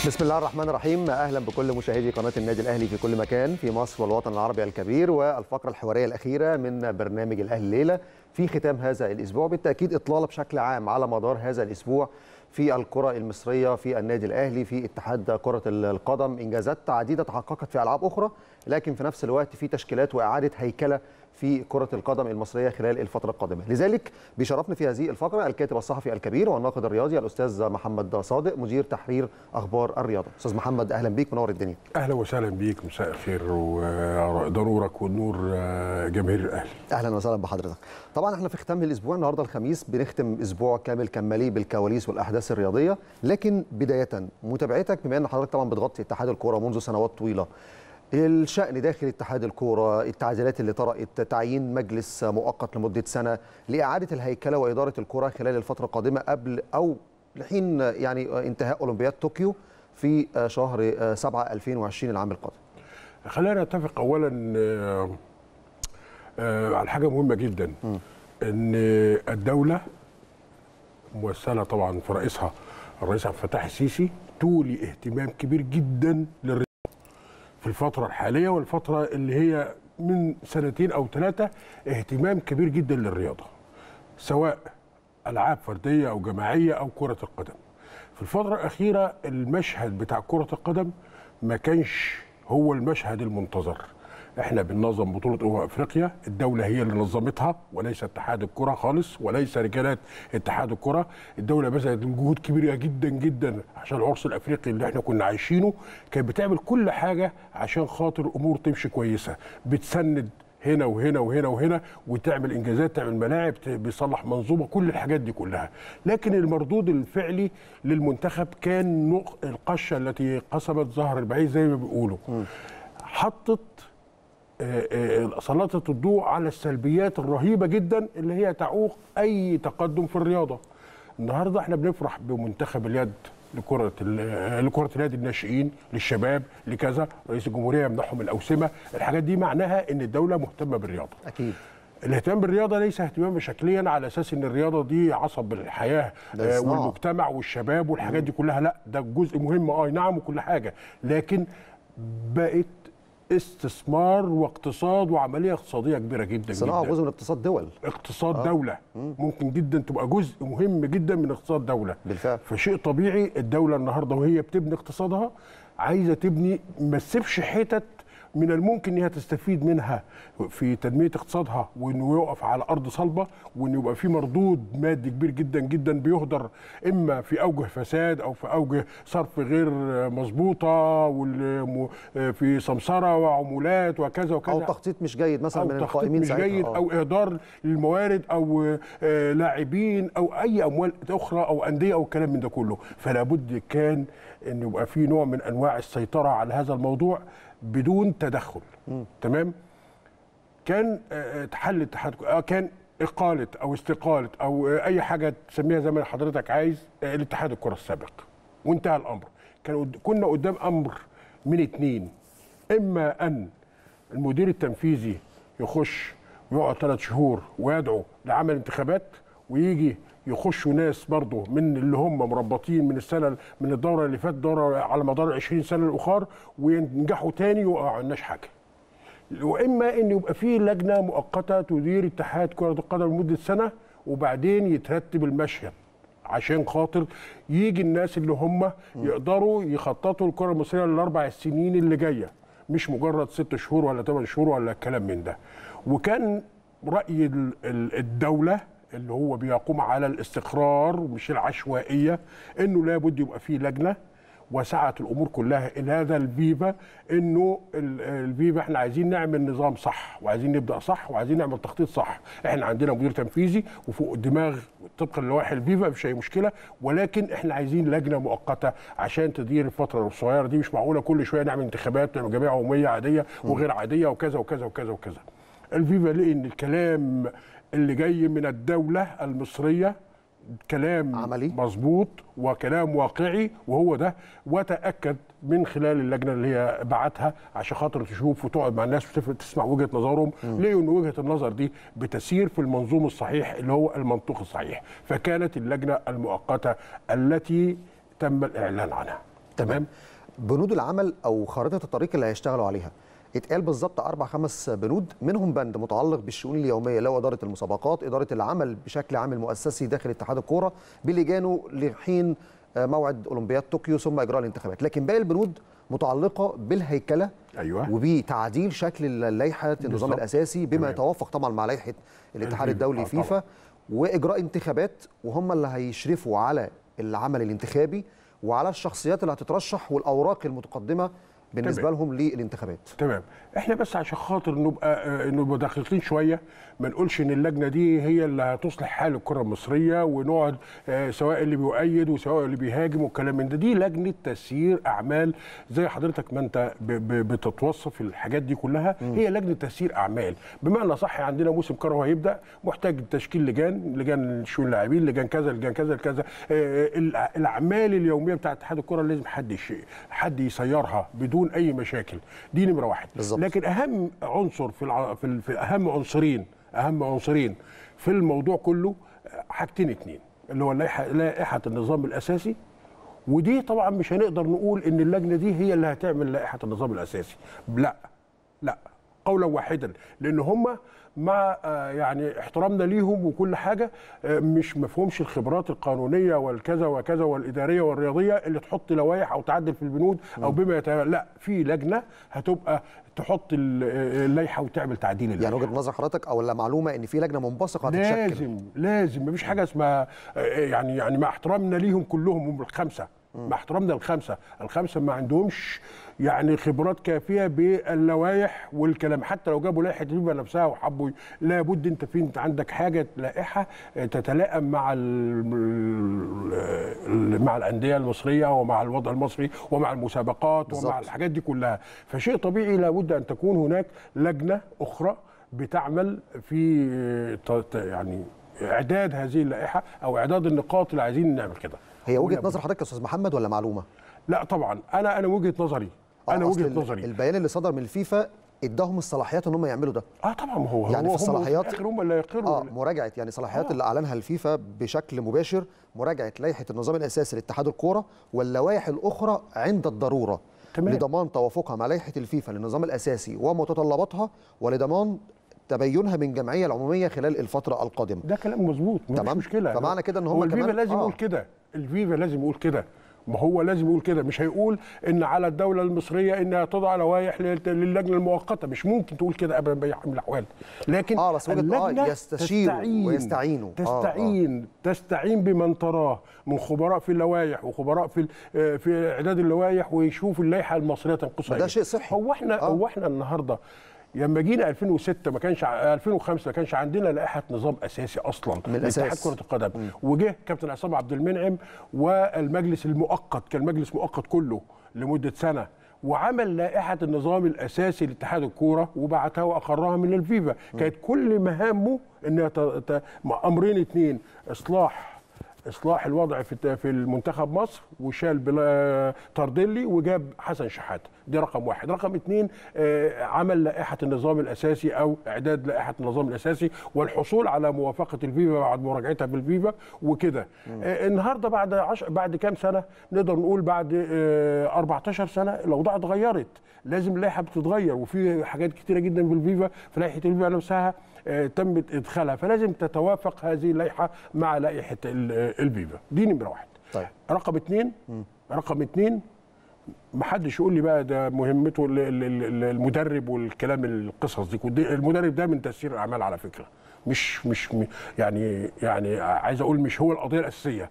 بسم الله الرحمن الرحيم اهلا بكل مشاهدي قناه النادي الاهلي في كل مكان في مصر والوطن العربي الكبير والفقره الحواريه الاخيره من برنامج الاهلي الليله في ختام هذا الاسبوع بالتاكيد اطلاله بشكل عام على مدار هذا الاسبوع في الكره المصريه في النادي الاهلي في اتحاد كره القدم انجازات عديده تحققت في العاب اخرى لكن في نفس الوقت في تشكيلات واعاده هيكله في كرة القدم المصرية خلال الفترة القادمة لذلك بيشرفنا في هذه الفقرة الكاتب الصحفي الكبير والناقد الرياضي الأستاذ محمد صادق مدير تحرير أخبار الرياضة أستاذ محمد أهلا بيك منور الدنيا اهلا وسهلا بيك مساء الخير وده نورك والنور جماهير الاهلي أهلا وسهلا بحضرتك طبعا احنا في ختام الأسبوع النهاردة الخميس بنختم أسبوع كامل كان مليء بالكواليس والأحداث الرياضية لكن بداية متابعتك بما أن حضرتك طبعا بتغطي اتحاد الكورة منذ سنوات طويلة الشأن داخل اتحاد الكورة التعديلات اللي طرأت تعيين مجلس مؤقت لمدة سنة لإعادة الهيكلة وإدارة الكرة خلال الفترة القادمة قبل أو لحين يعني انتهاء أولمبياد طوكيو في شهر 7 2020 العام القادم خلينا نتفق اولا آه، آه، على حاجه مهمه جدا ان الدوله ممثله طبعا في رئيسها الرئيس عبد الفتاح السيسي تولي اهتمام كبير جدا للرياضه في الفتره الحاليه والفتره اللي هي من سنتين او ثلاثه اهتمام كبير جدا للرياضه سواء العاب فرديه او جماعيه او كره القدم في الفتره الاخيره المشهد بتاع كره القدم ما كانش هو المشهد المنتظر احنا بننظم بطوله امم افريقيا الدوله هي اللي نظمتها وليس اتحاد الكره خالص وليس رجالات اتحاد الكره الدوله بذلت جهود كبيره جدا جدا عشان العرس الافريقي اللي احنا كنا عايشينه كانت بتعمل كل حاجه عشان خاطر الامور تمشي كويسه بتسند هنا وهنا وهنا وهنا وتعمل انجازات تعمل ملاعب ت- بيصلح منظومه كل الحاجات دي كلها لكن المردود الفعلي للمنتخب كان نق- القشه التي قسمت ظهر البعير زي ما بيقولوا حطت آه، آه، سلطت الضوء على السلبيات الرهيبه جدا اللي هي تعوق اي تقدم في الرياضه النهارده احنا بنفرح بمنتخب اليد لكرة ال- لكرة اليد الناشئين للشباب لكذا رئيس الجمهورية يمنحهم الأوسمة الحاجات دي معناها إن الدولة مهتمة بالرياضة أكيد الاهتمام بالرياضه ليس اهتماما شكليا على اساس ان الرياضه دي عصب الحياه ده آه، صناعة. والمجتمع والشباب والحاجات دي كلها لا ده جزء مهم اه نعم وكل حاجه لكن بقت استثمار واقتصاد وعمليه اقتصاديه كبيره جدا صناعة جدا جزء من اقتصاد دول اقتصاد آه. دوله ممكن جدا تبقى جزء مهم جدا من اقتصاد دوله بالفعل. فشيء طبيعي الدوله النهارده وهي بتبني اقتصادها عايزه تبني ما تسيبش حتت من الممكن انها تستفيد منها في تنميه اقتصادها وانه يقف على ارض صلبه وانه يبقى في مردود مادي كبير جدا جدا بيهدر اما في اوجه فساد او في اوجه صرف غير مظبوطه والم- في سمسره وعمولات وكذا وكذا أو تخطيط مش جيد مثلا او من تخطيط القائمين مش ساعتها. جيد آه. او اهدار للموارد او آه، لاعبين او اي اموال اخرى او انديه او كلام من ده كله فلا بد كان ان يبقى في نوع من انواع السيطره على هذا الموضوع بدون تدخل تمام كان آه، حل اتحاد آه، كان اقاله او استقاله او آه، اي حاجه تسميها زي ما حضرتك عايز آه، الاتحاد الكره السابق وانتهى الامر كان قد- كنا قدام امر من اتنين اما ان المدير التنفيذي يخش ويقعد ثلاث شهور ويدعو لعمل انتخابات ويجي يخشوا ناس برضه من اللي هم مربطين من السنه من الدوره اللي فاتت دوره على مدار 20 سنه الاخر وينجحوا تاني وما عملناش حاجه. واما ان يبقى في لجنه مؤقته تدير اتحاد كره القدم لمده سنه وبعدين يترتب المشهد عشان خاطر يجي الناس اللي هم يقدروا يخططوا الكره المصريه للاربع سنين اللي جايه مش مجرد ست شهور ولا ثمان شهور ولا الكلام من ده وكان راي ال- ال- الدوله اللي هو بيقوم على الاستقرار مش العشوائيه انه لابد يبقى في لجنه وسعت الامور كلها الى هذا الفيفا انه ال- الفيفا احنا عايزين نعمل نظام صح وعايزين نبدا صح وعايزين نعمل تخطيط صح احنا عندنا مدير تنفيذي وفوق الدماغ طبقا لوائح الفيفا مفيش اي مشكله ولكن احنا عايزين لجنه مؤقته عشان تدير الفتره الصغيره دي مش معقوله كل شويه نعمل انتخابات نعمل جمعيه عموميه عاديه وغير عاديه وكذا وكذا وكذا وكذا الفيفا لقي ان الكلام اللي جاي من الدوله المصريه كلام عملي. مظبوط وكلام واقعي وهو ده وتاكد من خلال اللجنه اللي هي بعتها عشان خاطر تشوف وتقعد مع الناس وتسمع وجهه نظرهم لقوا ان وجهه النظر دي بتسير في المنظوم الصحيح اللي هو المنطوق الصحيح فكانت اللجنه المؤقته التي تم الاعلان عنها تمام بنود العمل او خارطه الطريق اللي هيشتغلوا عليها اتقال بالظبط اربع خمس بنود منهم بند متعلق بالشؤون اليوميه اللي هو اداره المسابقات اداره العمل بشكل عام المؤسسي داخل اتحاد الكوره بلجانه لحين آه، موعد اولمبياد طوكيو ثم اجراء الانتخابات لكن باقي البنود متعلقه بالهيكله ايوه وبتعديل شكل اللائحه النظام بالظبط. الاساسي بما تمام. يتوافق طبعا مع لائحه الاتحاد الفيفا. الدولي آه، فيفا واجراء انتخابات وهم اللي هيشرفوا على العمل الانتخابي وعلى الشخصيات اللي هتترشح والاوراق المتقدمه بالنسبه تمام. لهم للانتخابات تمام احنا بس عشان خاطر نبقى آه، نبقى دقيقين شويه ما نقولش ان اللجنه دي هي اللي هتصلح حال الكره المصريه ونقعد آه، سواء اللي بيؤيد وسواء اللي بيهاجم والكلام من ده دي لجنه تسيير اعمال زي حضرتك ما انت ب- ب- بتتوصف الحاجات دي كلها هي لجنه تسيير اعمال بمعنى صح عندنا موسم كروي هيبدا محتاج تشكيل لجان لجان شؤون اللاعبين لجان كذا لجان كذا كذا آه، الأ- الاعمال اليوميه بتاعت اتحاد الكره لازم حد يش- حد يسيرها بدون اي مشاكل دي نمره واحد بالظبط. لكن اهم عنصر في, الع... في, ال... في اهم عنصرين اهم عنصرين في الموضوع كله حاجتين اتنين اللي هو لائحه لائحه النظام الاساسي ودي طبعا مش هنقدر نقول ان اللجنه دي هي اللي هتعمل لائحه النظام الاساسي لا لا قولا واحدا لان هم مع آه، يعني احترامنا ليهم وكل حاجه آه، مش مفهومش الخبرات القانونيه والكذا وكذا والاداريه والرياضيه اللي تحط لوائح او تعدل في البنود او بما يت... لا في لجنه هتبقى تحط ال- آه، اللائحه وتعمل تعديل يعني اللائحه وجهه نظر حضرتك او لا معلومه ان في لجنه منبثقه هتتشكل لازم لازم مفيش حاجه اسمها آه، يعني يعني مع احترامنا ليهم كلهم هم الخمسه مع احترامنا الخمسه الخمسه ما عندهمش يعني خبرات كافيه باللوائح والكلام حتى لو جابوا لائحه الفيفا نفسها وحبوا ي- لابد انت في انت عندك حاجه لائحه آه، تتلائم مع ال- ال- مع الانديه المصريه ومع الوضع المصري ومع المسابقات بالظبط. ومع الحاجات دي كلها فشيء طبيعي لابد ان تكون هناك لجنه اخرى بتعمل في ت- ت- يعني اعداد هذه اللائحه او اعداد النقاط اللي عايزين نعمل كده هي وجهه ولا- نظر حضرتك يا استاذ محمد ولا معلومه لا طبعا انا انا وجهه نظري آه، انا أصل وجهه ال- نظري البيان اللي صدر من الفيفا اداهم الصلاحيات ان هم يعملوا ده اه طبعا ما هو يعني هو في هم الصلاحيات- الاخر هم اللي هيقروا اه مراجعه يعني صلاحيات آه. اللي اعلنها الفيفا بشكل مباشر مراجعه لائحه النظام الاساسي لاتحاد الكوره واللوائح الاخرى عند الضروره تمام. لضمان توافقها مع لائحه الفيفا للنظام الاساسي ومتطلباتها ولضمان تبينها من الجمعيه العموميه خلال الفتره القادمه ده كلام مظبوط مفيش تمام. مشكله فمعنى كده إن هم هو الفيفا كمان- لازم آه. يقول كده الفيفا لازم يقول كده ما هو لازم يقول كده مش هيقول ان على الدوله المصريه انها تضع لوائح لل- للجنه المؤقته مش ممكن تقول كده ابدا باي حال من الاحوال لكن آه، بس وجهة- آه، اللجنة يستشيروا تستعين- ويستعينوا. آه، آه. تستعين تستعين بمن تراه من خبراء في اللوائح وخبراء في ال- آه، في اعداد اللوائح ويشوف اللائحه المصريه تنقصها ده إيه. شيء صحي. هو احنا آه. هو احنا النهارده لما جينا 2006 ما كانش ع- 2005 ما كانش عندنا لائحه نظام اساسي اصلا من الأساس. لاتحاد كره القدم وجه كابتن عصام عبد المنعم والمجلس المؤقت كان مجلس مؤقت كله لمده سنه وعمل لائحه النظام الاساسي لاتحاد الكوره وبعتها واقرها من الفيفا كانت كل مهامه ان ت- ت- امرين اثنين اصلاح اصلاح الوضع في الت- في المنتخب مصر وشال بلا تارديلي وجاب حسن شحاته دي رقم واحد رقم اثنين آه، عمل لائحه النظام الاساسي او اعداد لائحه النظام الاساسي والحصول على موافقه الفيفا بعد مراجعتها بالفيفا وكده آه، النهارده بعد عش... بعد كام سنه نقدر نقول بعد آه، 14 سنه الاوضاع اتغيرت لازم اللائحه بتتغير وفي حاجات كتيره جدا في الفيفا في لائحه الفيفا نفسها آه، تم ادخالها فلازم تتوافق هذه اللائحه مع لائحه ال- آه، الفيفا دي نمره واحد طيب. رقم اثنين رقم اثنين محدش يقول لي بقى ده مهمته ال- ال- ال- المدرب والكلام القصص دي ودي- المدرب ده من تسيير الاعمال على فكره مش مش م- يعني يعني عايز اقول مش هو القضيه الاساسيه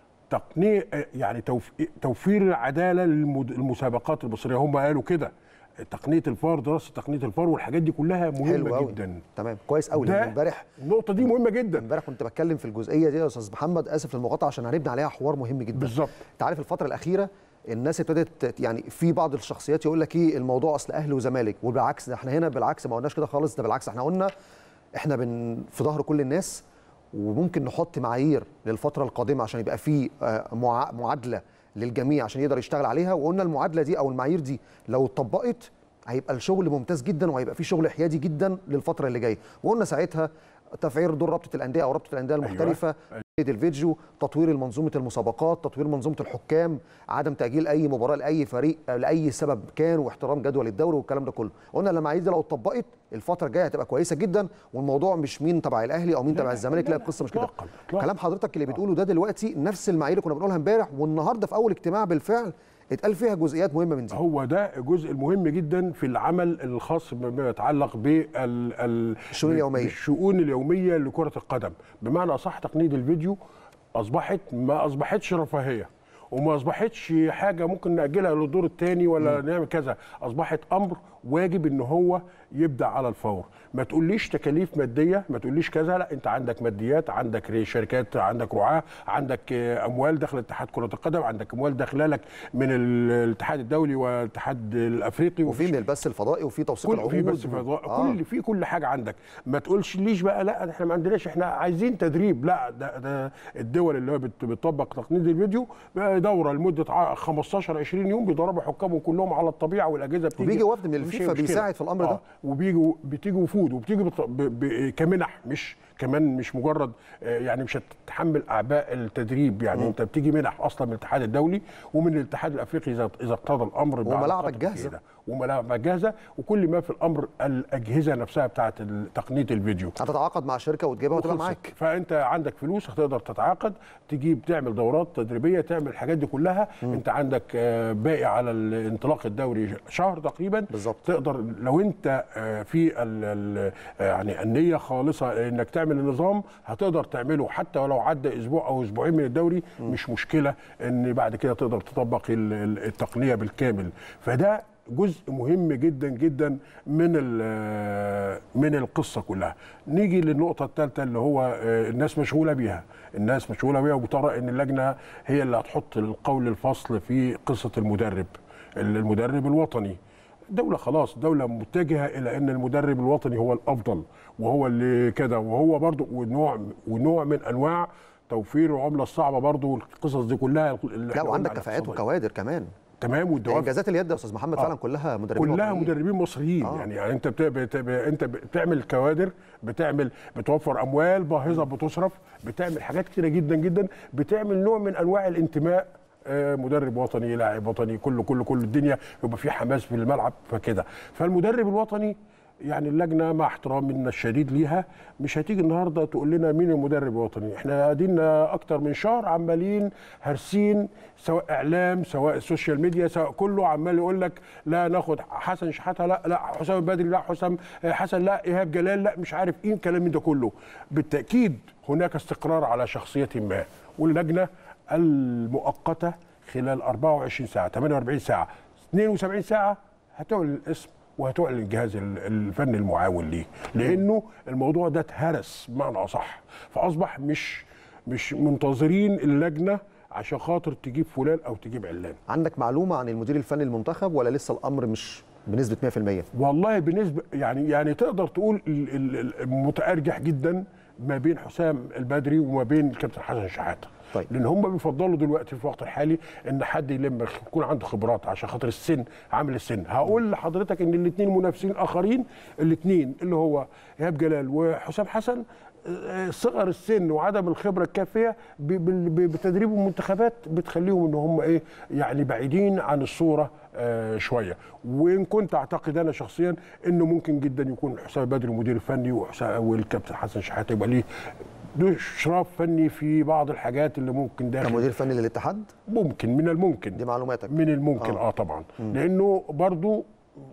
تقنيه يعني توف- توفير العداله للمسابقات المصريه هم قالوا كده تقنيه الفار دراسه تقنيه الفار والحاجات دي كلها حلو مهمه قوي جدا تمام كويس قوي ده لان امبارح النقطه دي مهمه جدا امبارح كنت بتكلم في الجزئيه دي يا استاذ محمد اسف للمقاطعه عشان هنبني عليها حوار مهم جدا بالظبط. انت عارف الفتره الاخيره الناس ابتدت يعني في بعض الشخصيات يقول لك ايه الموضوع اصل اهلي وزمالك وبالعكس ده احنا هنا بالعكس ما قلناش كده خالص ده بالعكس احنا قلنا احنا بن في ظهر كل الناس وممكن نحط معايير للفتره القادمه عشان يبقى في آه، مع- معادله للجميع عشان يقدر يشتغل عليها وقلنا المعادله دي او المعايير دي لو اتطبقت هيبقى الشغل ممتاز جدا وهيبقى في شغل حيادي جدا للفتره اللي جايه وقلنا ساعتها تفعيل دور رابطه الانديه او رابطه الانديه المحترفه أيوة. الفيديو تطوير منظومه المسابقات تطوير منظومه الحكام عدم تاجيل اي مباراه لاي فريق لاي سبب كان واحترام جدول الدوري والكلام ده كله قلنا المعايير دي لو اتطبقت الفتره الجايه هتبقى كويسه جدا والموضوع مش مين تبع الاهلي او مين تبع الزمالك لا القصه مش كده إطلاقاً، إطلاقاً. كلام حضرتك اللي بتقوله ده دلوقتي نفس المعايير اللي كنا بنقولها امبارح والنهارده في اول اجتماع بالفعل اتقال فيها جزئيات مهمه من دي هو ده الجزء المهم جدا في العمل الخاص بما يتعلق بال ال- الشؤون اليومية. بالشؤون اليوميه لكره القدم بمعنى اصح تقنيه الفيديو اصبحت ما اصبحتش رفاهيه وما اصبحتش حاجه ممكن ناجلها للدور الثاني ولا نعمل كذا اصبحت امر واجب ان هو يبدا على الفور ما تقوليش تكاليف ماديه ما تقوليش كذا لا انت عندك ماديات عندك شركات عندك رعاه عندك آه، اموال داخل اتحاد كره القدم عندك اموال داخله لك من ال- الاتحاد الدولي والاتحاد الافريقي وفي من البث الفضائي وفي توثيق كل العقود في بس فضاء آه. كل في كل حاجه عندك ما تقولش ليش بقى لا ده احنا ما عندناش احنا عايزين تدريب لا ده, ده الدول اللي هو بت- بتطبق تقنيه الفيديو بقى دوره لمده ع- 15 20 يوم بيدربوا حكامهم كلهم على الطبيعه والاجهزه بتيجي وبيجي وفد من مفيش الفيفا مشكلة. بيساعد في الأمر ده. وبيجوا بتيجي وفود وبتيجي بط... ب... ب... كمنح مش كمان مش مجرد آه، يعني مش هتتحمل اعباء التدريب يعني انت بتيجي منح اصلا من الاتحاد الدولي ومن الاتحاد الافريقي اذا اذا اقتضى الامر بعد وملاعبك فترة جاهزة. كده. وملاعبك جاهزه وكل ما في الامر الاجهزه نفسها بتاعت تقنيه الفيديو هتتعاقد مع شركه وتجيبها وتبقى وخلصت. معاك فانت عندك فلوس هتقدر تتعاقد تجيب تعمل دورات تدريبيه تعمل الحاجات دي كلها م. انت عندك آه، باقي على الانطلاق الدوري شهر تقريبا بالظبط. تقدر لو انت آه، في ال ال يعني النيه خالصه انك تعمل النظام هتقدر تعمله حتى ولو عدى اسبوع او اسبوعين من الدوري م. مش مشكله ان بعد كده تقدر تطبق ال- ال- التقنيه بالكامل فده جزء مهم جدا جدا من ال- من القصه كلها نيجي للنقطه الثالثه اللي هو آه، الناس مشغوله بيها الناس مشغوله بيها وبترى ان اللجنه هي اللي هتحط القول الفصل في قصه المدرب المدرب الوطني دولة خلاص دولة متجهة إلى أن المدرب الوطني هو الأفضل وهو اللي كده وهو برضو ونوع ونوع من أنواع توفير العملة الصعبة برضو والقصص دي كلها اللي لا إحنا وعندك قلنا على كفاءات الاقتصادية. وكوادر كمان تمام والدوافع انجازات اليد يا استاذ محمد فعلا كلها مدربين كلها وطنيين. مدربين مصريين آه. آه. يعني, يعني انت بت... بت... ب... انت بتعمل كوادر بتعمل بتوفر اموال باهظه بتصرف بتعمل حاجات كتيره جدا جدا بتعمل نوع من انواع الانتماء آه، مدرب وطني لاعب وطني كله كله كل الدنيا يبقى في حماس في الملعب فكده فالمدرب الوطني يعني اللجنه مع احترامنا الشديد ليها مش هتيجي النهارده تقول لنا مين المدرب الوطني احنا قاعدين اكتر من شهر عمالين هارسين سواء اعلام سواء السوشيال ميديا سواء كله عمال يقول لك لا ناخد حسن شحاته لا لا حسام البدري لا حسام حسن لا ايهاب جلال لا مش عارف ايه الكلام من ده كله بالتاكيد هناك استقرار على شخصيه ما واللجنه المؤقته خلال 24 ساعه 48 ساعه 72 ساعه هتعلن الاسم وهتعلن الجهاز ال- الفني المعاون ليه لانه الموضوع ده اتهرس بمعنى اصح فاصبح مش مش منتظرين اللجنه عشان خاطر تجيب فلان او تجيب علان عندك معلومه عن المدير الفني المنتخب ولا لسه الامر مش بنسبه 100% والله بالنسبه يعني يعني تقدر تقول ال- ال- المتارجح جدا ما بين حسام البدري وما بين الكابتن حسن شحاته طيب. لان هم بيفضلوا دلوقتي في الوقت الحالي ان حد يلم يكون عنده خبرات عشان خاطر السن عامل السن هقول لحضرتك ان الاثنين منافسين اخرين الاثنين اللي هو ايهاب جلال وحسام حسن آه، صغر السن وعدم الخبره الكافيه ب- ب- ب- بتدريب المنتخبات بتخليهم ان هم ايه يعني بعيدين عن الصوره آه، شويه وان كنت اعتقد انا شخصيا انه ممكن جدا يكون حسام بدري المدير الفني وحسام والكابتن حسن شحاته يبقى ليه له اشراف فني في بعض الحاجات اللي ممكن داخل كمدير فني للاتحاد ممكن من الممكن دي معلوماتك من الممكن آه. اه, طبعا لانه برضو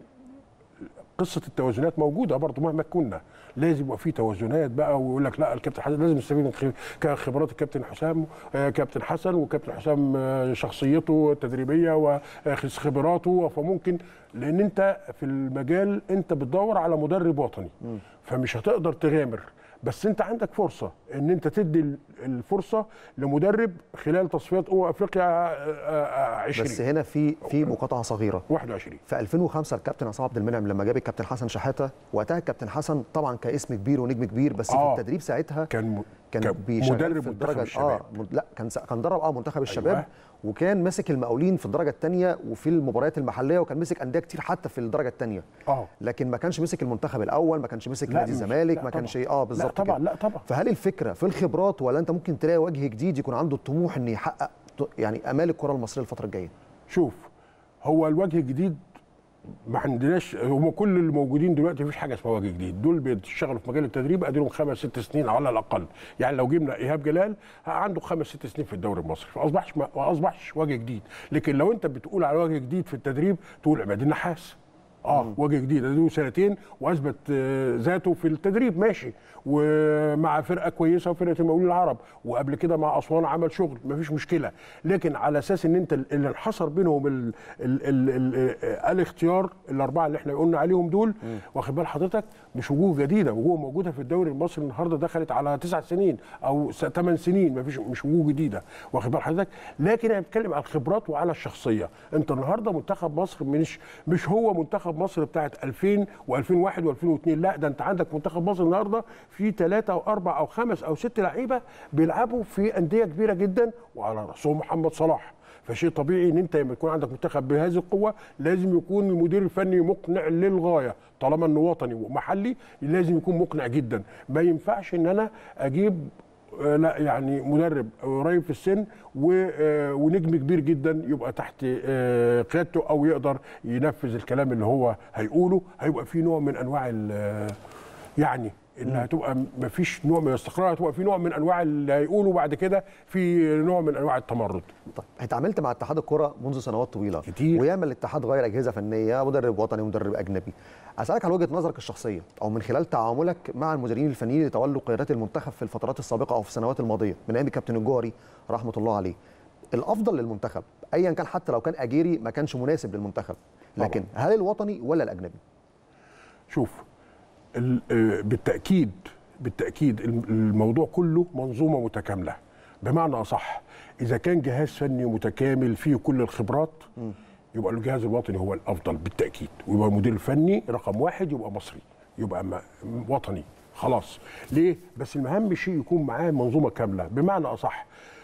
قصه التوازنات موجوده برضو مهما كنا لازم يبقى في توازنات بقى ويقول لك لا الكابتن حسن لازم نستفيد من خ- خبرات الكابتن حسام آه، كابتن حسن وكابتن حسام آه، شخصيته التدريبيه وخبراته فممكن لان انت في المجال انت بتدور على مدرب وطني فمش هتقدر تغامر بس انت عندك فرصه ان انت تدي ال- الفرصه لمدرب خلال تصفيات امم افريقيا آه، آه، 20 بس هنا في في مقاطعه صغيره 21 في 2005 الكابتن عصام عبد المنعم لما جاب الكابتن حسن شحاته وقتها الكابتن حسن طبعا كاسم كبير ونجم كبير بس آه. في التدريب ساعتها كان م... كان كان بيشتغل مدرب في منتخب الدرجه الشباب. اه مد- لا كان س- كان درب اه منتخب الشباب أيوة. وكان ماسك المقاولين في الدرجه الثانيه وفي المباريات المحليه وكان مسك انديه كتير حتى في الدرجه الثانيه اه لكن ما كانش مسك المنتخب الاول ما كانش مسك لا نادي مش- الزمالك لا ما كانش طبعاً. اه لا بالظبط طبعا كده. لا طبعا فهل الفكره في الخبرات ولا انت ممكن تلاقي وجه جديد يكون عنده الطموح ان يحقق ط- يعني امال الكره المصريه الفتره الجايه شوف هو الوجه الجديد ما عندناش هم كل اللي موجودين دلوقتي مفيش حاجه اسمها وجه جديد دول بيشتغلوا في مجال التدريب اديلهم خمس ست سنين على الاقل يعني لو جبنا ايهاب جلال عنده خمس ست سنين في الدوري المصري ما اصبحش ما اصبحش وجه جديد لكن لو انت بتقول على وجه جديد في التدريب تقول عماد النحاس اه وجه جديد اديله سنتين واثبت آه، ذاته في التدريب ماشي ومع فرقه كويسه وفرقه المقاولين العرب وقبل كده مع اسوان عمل شغل مفيش مشكله لكن على اساس ان انت اللي انحصر بينهم ال ال ال ال الاختيار الاربعه اللي احنا قلنا عليهم دول واخد بال حضرتك مش وجوه جديده وجوه موجوده في الدوري المصري النهارده دخلت على تسع سنين او ثمان سنين مفيش مش وجوه جديده واخد بال حضرتك لكن انا بتكلم على الخبرات وعلى الشخصيه انت النهارده منتخب مصر مش مش هو منتخب مصر بتاعت 2000 و2001 و2002 لا ده انت عندك منتخب مصر النهارده في ثلاثه او اربع او خمس او ست لعيبه بيلعبوا في انديه كبيره جدا وعلى راسهم محمد صلاح فشيء طبيعي ان انت لما يكون عندك منتخب بهذه القوه لازم يكون المدير الفني مقنع للغايه طالما انه وطني ومحلي لازم يكون مقنع جدا ما ينفعش ان انا اجيب آه، لا يعني مدرب قريب في السن و- آه، ونجم كبير جدا يبقى تحت آه، قيادته او يقدر ينفذ الكلام اللي هو هيقوله هيبقى في نوع من انواع ال- يعني اللي هتبقى ما فيش نوع من الاستقرار هتبقى في نوع من انواع اللي هيقوله بعد كده في نوع من انواع التمرد طيب اتعاملت مع اتحاد الكره منذ سنوات طويله كتير. وياما الاتحاد غير اجهزه فنيه مدرب وطني ومدرب اجنبي اسالك على وجهه نظرك الشخصيه او من خلال تعاملك مع المديرين الفنيين اللي تولوا قيادات المنتخب في الفترات السابقه او في السنوات الماضيه من ايام الكابتن الجوهري رحمه الله عليه الافضل للمنتخب ايا كان حتى لو كان اجيري ما كانش مناسب للمنتخب لكن هل الوطني ولا الاجنبي شوف ال- آه، بالتاكيد بالتاكيد الم- الموضوع كله منظومه متكامله بمعنى اصح اذا كان جهاز فني متكامل فيه كل الخبرات يبقى الجهاز الوطني هو الافضل بالتاكيد ويبقى المدير الفني رقم واحد يبقى مصري يبقى م- وطني خلاص ليه بس المهم شيء يكون معاه منظومه كامله بمعنى اصح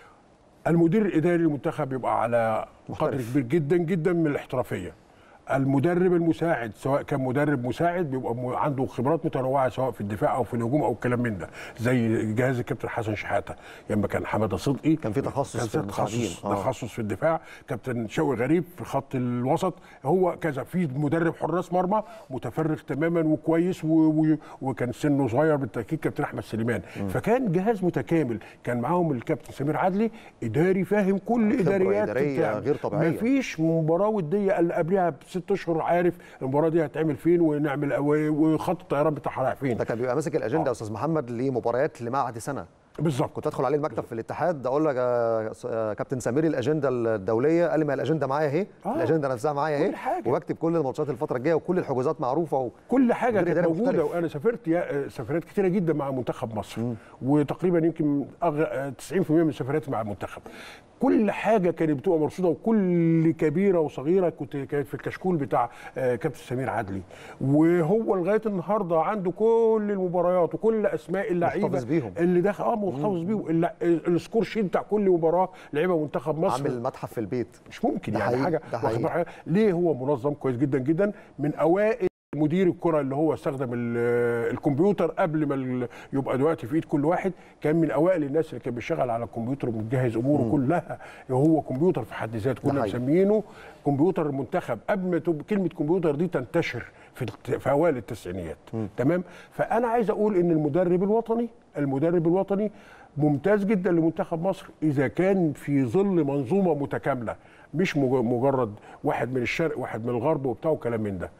المدير الاداري للمنتخب يبقى على قدر محترف. كبير جدا جدا من الاحترافيه المدرب المساعد سواء كان مدرب مساعد بيبقى م- عنده خبرات متنوعه سواء في الدفاع او في الهجوم او الكلام من ده زي جهاز الكابتن حسن شحاته لما كان حماده صدقي كان في تخصص كان في في تخصص المساعدين. آه. تخصص في الدفاع كابتن شوقي غريب في خط الوسط هو كذا في مدرب حراس مرمى متفرغ تماما وكويس و... و... وكان سنه صغير بالتاكيد كابتن احمد سليمان فكان جهاز متكامل كان معاهم الكابتن سمير عدلي اداري فاهم كل خبرة اداريات إدارية بتاع- غير طبيعية. مفيش مباراه وديه اللي قبلها بست اشهر عارف المباراه دي هتعمل فين ونعمل و- وخط الطيران بتاعها رايح فين ده كان بيبقى ماسك الاجنده يا استاذ محمد لمباريات لمعهد سنه بالظبط كنت ادخل عليه المكتب في الاتحاد اقول لك يا س- يا كابتن سمير الاجنده الدوليه قال لي ما الاجنده معايا اهي آه. الاجنده نفسها معايا اهي كل حاجة. وبكتب كل الماتشات الفتره الجايه وكل الحجوزات معروفه و... كل حاجه مدير كانت إداري موجوده مختلف. وانا سافرت يا سفرات كتيره جدا مع منتخب مصر وتقريبا يمكن أغ... 90% من سفراتي مع المنتخب كل حاجه كانت بتبقى مرصوده وكل كبيره وصغيره كنت كانت في الكشكول بتاع آه، كابتن سمير عدلي وهو لغايه النهارده عنده كل المباريات وكل اسماء اللعيبه محتفظ بيهم. اللي دخل اه محتفظ بيهم الل- السكور شيت بتاع كل مباراه لعيبه منتخب مصر عامل متحف في البيت مش ممكن ده يعني حقيقي، حاجه ده واخد حقيقي. بالك؟ ليه هو منظم كويس جدا جدا من اوائل مدير الكره اللي هو استخدم ال- الكمبيوتر قبل ما ال- يبقى دلوقتي في ايد كل واحد كان من اوائل الناس اللي كان بيشتغل على الكمبيوتر ومجهز اموره كلها هو كمبيوتر في حد ذاته كنا حقيقي. مسمينه كمبيوتر المنتخب قبل ما تب- كلمه كمبيوتر دي تنتشر في الت- في اوائل التسعينيات تمام فانا عايز اقول ان المدرب الوطني المدرب الوطني ممتاز جدا لمنتخب مصر اذا كان في ظل منظومه متكامله مش مج- مجرد واحد من الشرق واحد من الغرب وبتاع وكلام من ده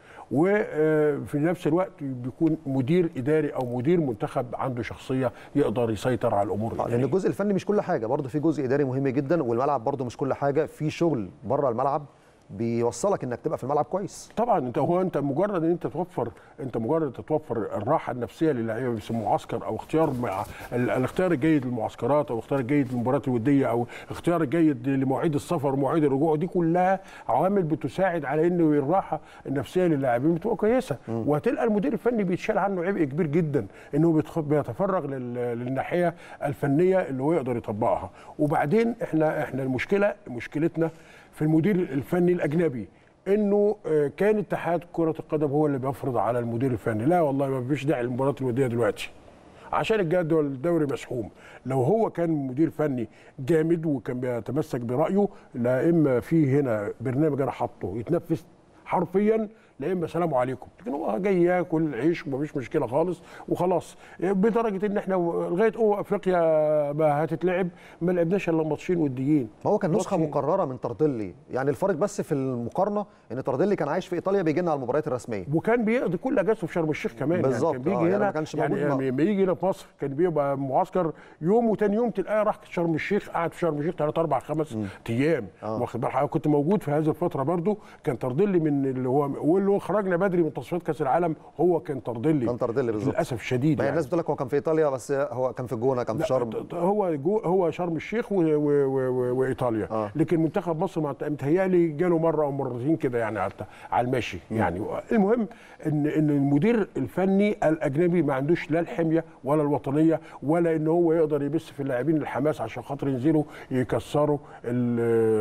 وفي نفس الوقت بيكون مدير اداري او مدير منتخب عنده شخصيه يقدر يسيطر على الامور آه، لان الإدارية. الجزء الفني مش كل حاجه برضه في جزء اداري مهم جدا والملعب برضه مش كل حاجه في شغل بره الملعب بيوصلك انك تبقى في الملعب كويس طبعا انت هو انت مجرد ان انت توفر انت مجرد تتوفر الراحه النفسيه للاعيبه بيسموه معسكر او اختيار مع ال- الاختيار الجيد للمعسكرات او اختيار الجيد للمباريات الوديه او اختيار الجيد لمواعيد السفر ومواعيد الرجوع دي كلها عوامل بتساعد على ان الراحه النفسيه للاعبين بتبقى كويسه وهتلقى المدير الفني بيتشال عنه عبء كبير جدا انه بيتخ- بيتفرغ لل- للناحيه الفنيه اللي هو يقدر يطبقها وبعدين احنا احنا المشكله مشكلتنا في المدير الفني الاجنبي انه آه، كان اتحاد كره القدم هو اللي بيفرض على المدير الفني لا والله ما فيش داعي للمباريات الوديه دلوقتي عشان الجدول الدوري مسحوم لو هو كان مدير فني جامد وكان بيتمسك برايه لا اما في هنا برنامج انا حاطه يتنفذ حرفيا لا اما سلام عليكم لكن هو جاي ياكل عيش ومفيش مشكله خالص وخلاص بدرجه ان احنا لغايه أو افريقيا ما هتتلعب ما لعبناش الا ماتشين وديين ما هو كان نسخه ماتشين. مكرره من تردلي يعني الفرق بس في المقارنه ان تردلي كان عايش في ايطاليا بيجي لنا على المباريات الرسميه وكان بيقضي كل اجازته في شرم الشيخ كمان بالظبط، يعني كان آه، بيجي يعني هنا ما كانش يعني موجود مع- لما يجي هنا في مصر كان بيبقى معسكر يوم وتاني يوم تلاقيه راح شرم الشيخ قعد في شرم الشيخ ثلاث اربع خمس ايام واخد بالك أنا كنت موجود في هذه الفتره برضو كان تردلي من اللي هو واللي هو خرجنا بدري من تصفيات كاس العالم هو كان تردلي كان تردلي بالظبط. للاسف الشديد ما هي يعني. الناس بتقول لك هو كان في ايطاليا بس هو كان في الجونه كان في شرم هو جو هو شرم الشيخ و و و و وايطاليا آه. آه. لكن منتخب مصر مع- متهيألي جاله مره او مرتين كده يعني على الت- على المشي يعني المهم ان ان المدير الفني الاجنبي ما عندوش لا الحميه ولا الوطنيه ولا ان هو يقدر يبث في اللاعبين الحماس عشان خاطر ينزلوا يكسروا ال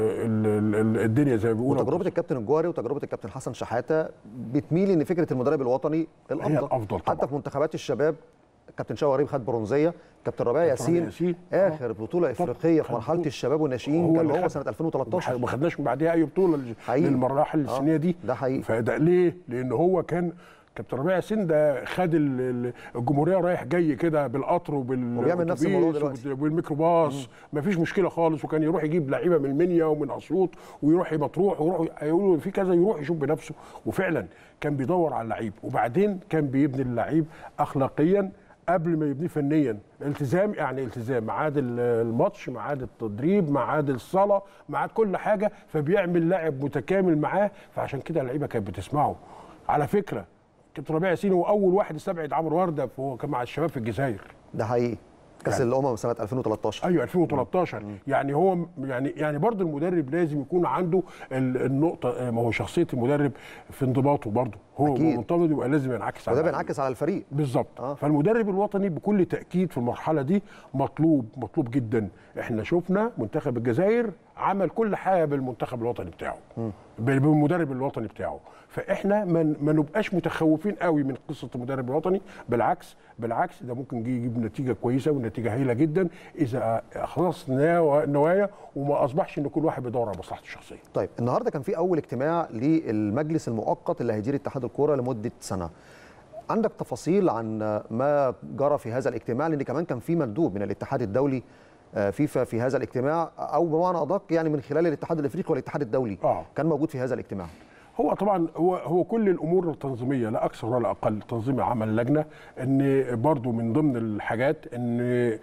ال ال الدنيا زي ما بيقولوا وتجربه الكابتن الجوهري وتجربه الكابتن حسن شحاته بتميل ان فكره المدرب الوطني الافضل الأفضل طبعاً. حتى في منتخبات الشباب كابتن شوقي غريب خد برونزيه كابتن ربيع ربيع ياسين ياسين. اخر بطوله افريقيه في خد مرحله بطولة. الشباب والناشئين هو كان اللي هو خد. سنه 2013 ما خدناش من بعدها اي بطوله لل- حقيقي. للمراحل آه، السنيه دي ده حقيقي. فده ليه؟ لان هو كان كابتن ربيع ياسين ده خد ال- ال- الجمهوريه رايح جاي كده بالقطر وبال وبيعمل نفس الموضوع والأتوبيس دلوقتي. والميكروباص مفيش مشكله خالص وكان يروح يجيب لعيبه من المنيا ومن اسيوط ويروح مطروح ويروح يقولوا في كذا يروح يشوف بنفسه وفعلا كان بيدور على اللعيب وبعدين كان بيبني اللعيب اخلاقيا قبل ما يبنيه فنيا التزام يعني التزام ميعاد ال- الماتش ميعاد التدريب ميعاد الصلاه ميعاد كل حاجه فبيعمل لاعب متكامل معاه فعشان كده اللعيبه كانت بتسمعه على فكره كابتن ربيع ياسين هو اول واحد استبعد عمرو ورده هو كان مع الشباب في الجزائر ده حقيقي كاس يعني- الامم سنه 2013 ايوه 2013 يعني هو يعني يعني برضه المدرب لازم يكون عنده ال- النقطه ما هو شخصيه المدرب في انضباطه برضه هو أكيد. منضبط يبقى لازم ينعكس على وده بينعكس على الفريق بالظبط آه. آه. فالمدرب الوطني بكل تاكيد في المرحله دي مطلوب مطلوب جدا احنا شفنا منتخب الجزائر عمل كل حاجه بالمنتخب الوطني بتاعه بال- بالمدرب الوطني بتاعه فاحنا ما ما نبقاش متخوفين قوي من قصه المدرب الوطني بالعكس بالعكس ده ممكن يجي- يجيب نتيجه كويسه ونتيجه هايله جدا اذا اخلص نوا- نوايا وما اصبحش ان كل واحد بيدور على مصلحته الشخصيه طيب النهارده كان في اول اجتماع للمجلس المؤقت اللي هيدير اتحاد الكوره لمده سنه عندك تفاصيل عن ما جرى في هذا الاجتماع لان كمان كان في مندوب من الاتحاد الدولي آه، فيفا في هذا الاجتماع او بمعنى ادق يعني من خلال الاتحاد الافريقي والاتحاد الدولي آه. كان موجود في هذا الاجتماع هو طبعا هو هو كل الامور التنظيميه لا اكثر ولا اقل تنظيم عمل لجنه ان برضو من ضمن الحاجات ان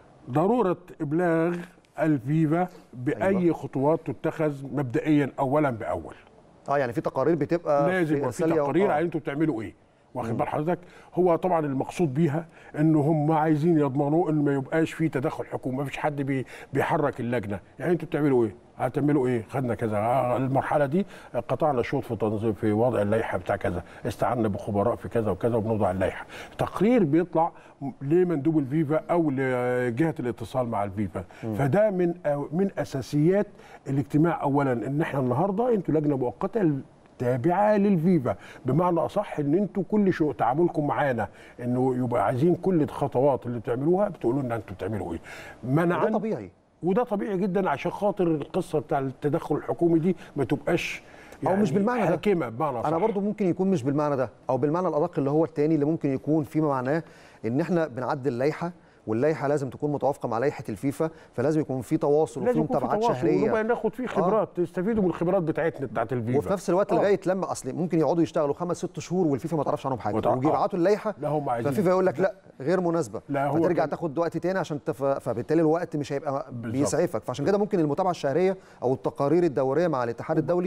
ضروره ابلاغ الفيفا باي أيوة. خطوات تتخذ مبدئيا اولا باول اه يعني في تقارير بتبقى لازم يبقى في إرسال يوم- تقارير آه. على انتوا بتعملوا ايه واخد بال حضرتك هو طبعا المقصود بيها ان هم عايزين يضمنوا ان ما يبقاش في تدخل حكومي ما فيش حد بي بيحرك اللجنه يعني انتوا بتعملوا ايه هتعملوا ايه خدنا كذا آه، المرحله دي قطعنا شوط في تنظيم في وضع اللائحه بتاع كذا استعنا بخبراء في كذا وكذا وبنوضع اللائحه تقرير بيطلع لمندوب الفيفا او لجهه الاتصال مع الفيفا فده من من اساسيات الاجتماع اولا ان احنا النهارده انتوا لجنه مؤقته تابعه للفيفا بمعنى اصح ان انتوا كل شو تعاملكم معانا انه يبقى عايزين كل الخطوات اللي بتعملوها بتقولوا لنا انتوا بتعملوا ايه منعا ده طبيعي وده طبيعي جدا عشان خاطر القصه بتاع التدخل الحكومي دي ما تبقاش أو مش بالمعنى ده. حاكمه بمعنى انا صح. برضو ممكن يكون مش بالمعنى ده او بالمعنى الادق اللي هو الثاني اللي ممكن يكون فيما معناه ان احنا بنعدل اللائحه واللائحه لازم تكون متوافقه مع لائحه الفيفا فلازم يكون في تواصل وفي لازم يكون في متابعات تواصل ونبقى شهريه ناخد فيه خبرات تستفيدوا من الخبرات بتاعتنا بتاعت الفيفا وفي نفس الوقت آه. لغايه لما اصل ممكن يقعدوا يشتغلوا خمس ست شهور والفيفا ما تعرفش عنهم حاجه وتع- ويجي يبعتوا اللائحه لا هم عايزين فالفيفا يقول لك لا غير مناسبه لا هو فترجع كان- تاخد وقت تاني عشان تف... فبالتالي الوقت مش هيبقى بالظبط. بيسعفك فعشان كده ممكن المتابعه الشهريه او التقارير الدوريه مع الاتحاد الدولي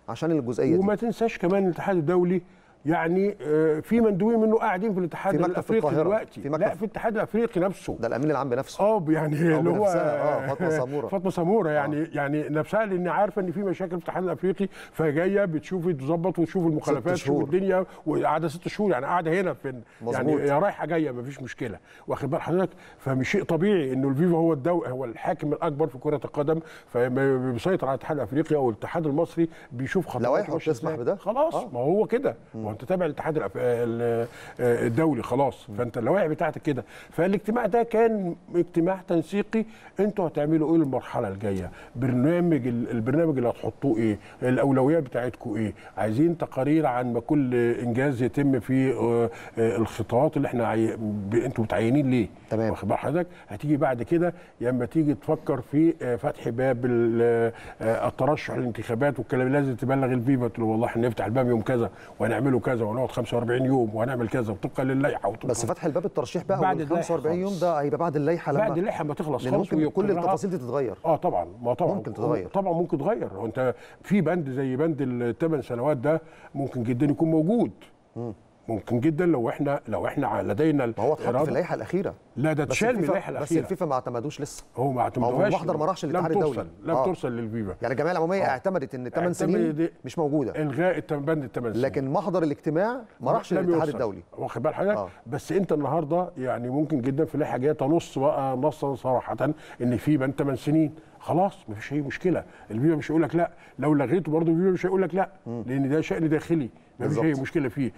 عشان الجزئيه دي وما تنساش كمان الاتحاد الدولي يعني آه، في مندوبين منه قاعدين في الاتحاد في مكتب في الافريقي القاهرة. دلوقتي في مكتب لا في- في الاتحاد الافريقي نفسه ده الامين العام بنفسه اه يعني اللي هو بنفسها، آه، فاطمة سمورة. فاطمه سموره يعني يعني نفسها لان عارفه ان في مشاكل في الاتحاد الافريقي فجايه بتشوف تظبط وتشوف المخالفات تشوف شهور. الدنيا وقاعده ست شهور يعني قاعده هنا في يعني مظبوط. يا رايحه جايه مفيش مشكله واخد بال حضرتك فمش شيء طبيعي انه الفيفا هو الدو هو الحاكم الاكبر في كره القدم فبيسيطر على الاتحاد الافريقي او الاتحاد المصري بيشوف خطوات لوائحه ماشية بتسمح إزاي. بده؟ خلاص آه. ما هو كده ما هو انت تابع الاتحاد الأف- ال- الدولي خلاص فانت اللوائح بتاعتك كده فالاجتماع ده كان اجتماع تنسيقي انتوا هتعملوا ايه المرحله الجايه برنامج ال- البرنامج اللي هتحطوه ايه الاولويات بتاعتكم ايه عايزين تقارير عن ما كل انجاز يتم في آه، آه، الخطوات اللي احنا عي... ب- انتوا متعينين ليه تمام. واخد بال حضرتك هتيجي بعد كده يا اما تيجي تفكر في آه، فتح باب ال- آه، الترشح للانتخابات والكلام لازم تبلغ الفيفا تقول له والله احنا نفتح الباب يوم كذا وهنعمله كذا ونقعد 45 يوم وهنعمل كذا وطبقا للائحه وطبقا بس فتح الباب الترشيح بقى بعد وال اللائحة 45 يوم خالص. ده هيبقى بعد اللائحه لما بعد اللائحه ما تخلص لان خالص ممكن كل ويقرها- التفاصيل دي تتغير اه طبعا ما طبعا ممكن تتغير. طبعا ممكن تتغير هو انت في بند زي بند الثمان سنوات ده ممكن جدا يكون موجود ممكن جدا لو احنا لو احنا لدينا ما هو اتحط في الإرادة. اللائحه الاخيره لا ده بس اتشال من الفيفا- اللائحه بس الاخيره الفيفا ما اعتمدوش لسه هو ما اعتمدوهاش المحضر ما راحش للاتحاد لم الدولي. ترسل لم آه. ترسل للفيفا يعني الجمعيه العموميه آه. اعتمدت ان 8 اعتمد سنين دي- مش موجوده الغاء التم- بند الثمان سنين لكن محضر الاجتماع ما راحش لم للاتحاد يرسل. الدولي واخد بال حضرتك آه. بس انت النهارده يعني ممكن جدا في لائحه جايه تنص بقى نصا صراحه ان في بند 8 سنين خلاص مفيش اي مشكله الفيفا مش هيقول لك لا لو لغيته برضه الفيفا مش هيقول لك لا لان ده شان داخلي مفيش اي بالظبط. مشكله فيه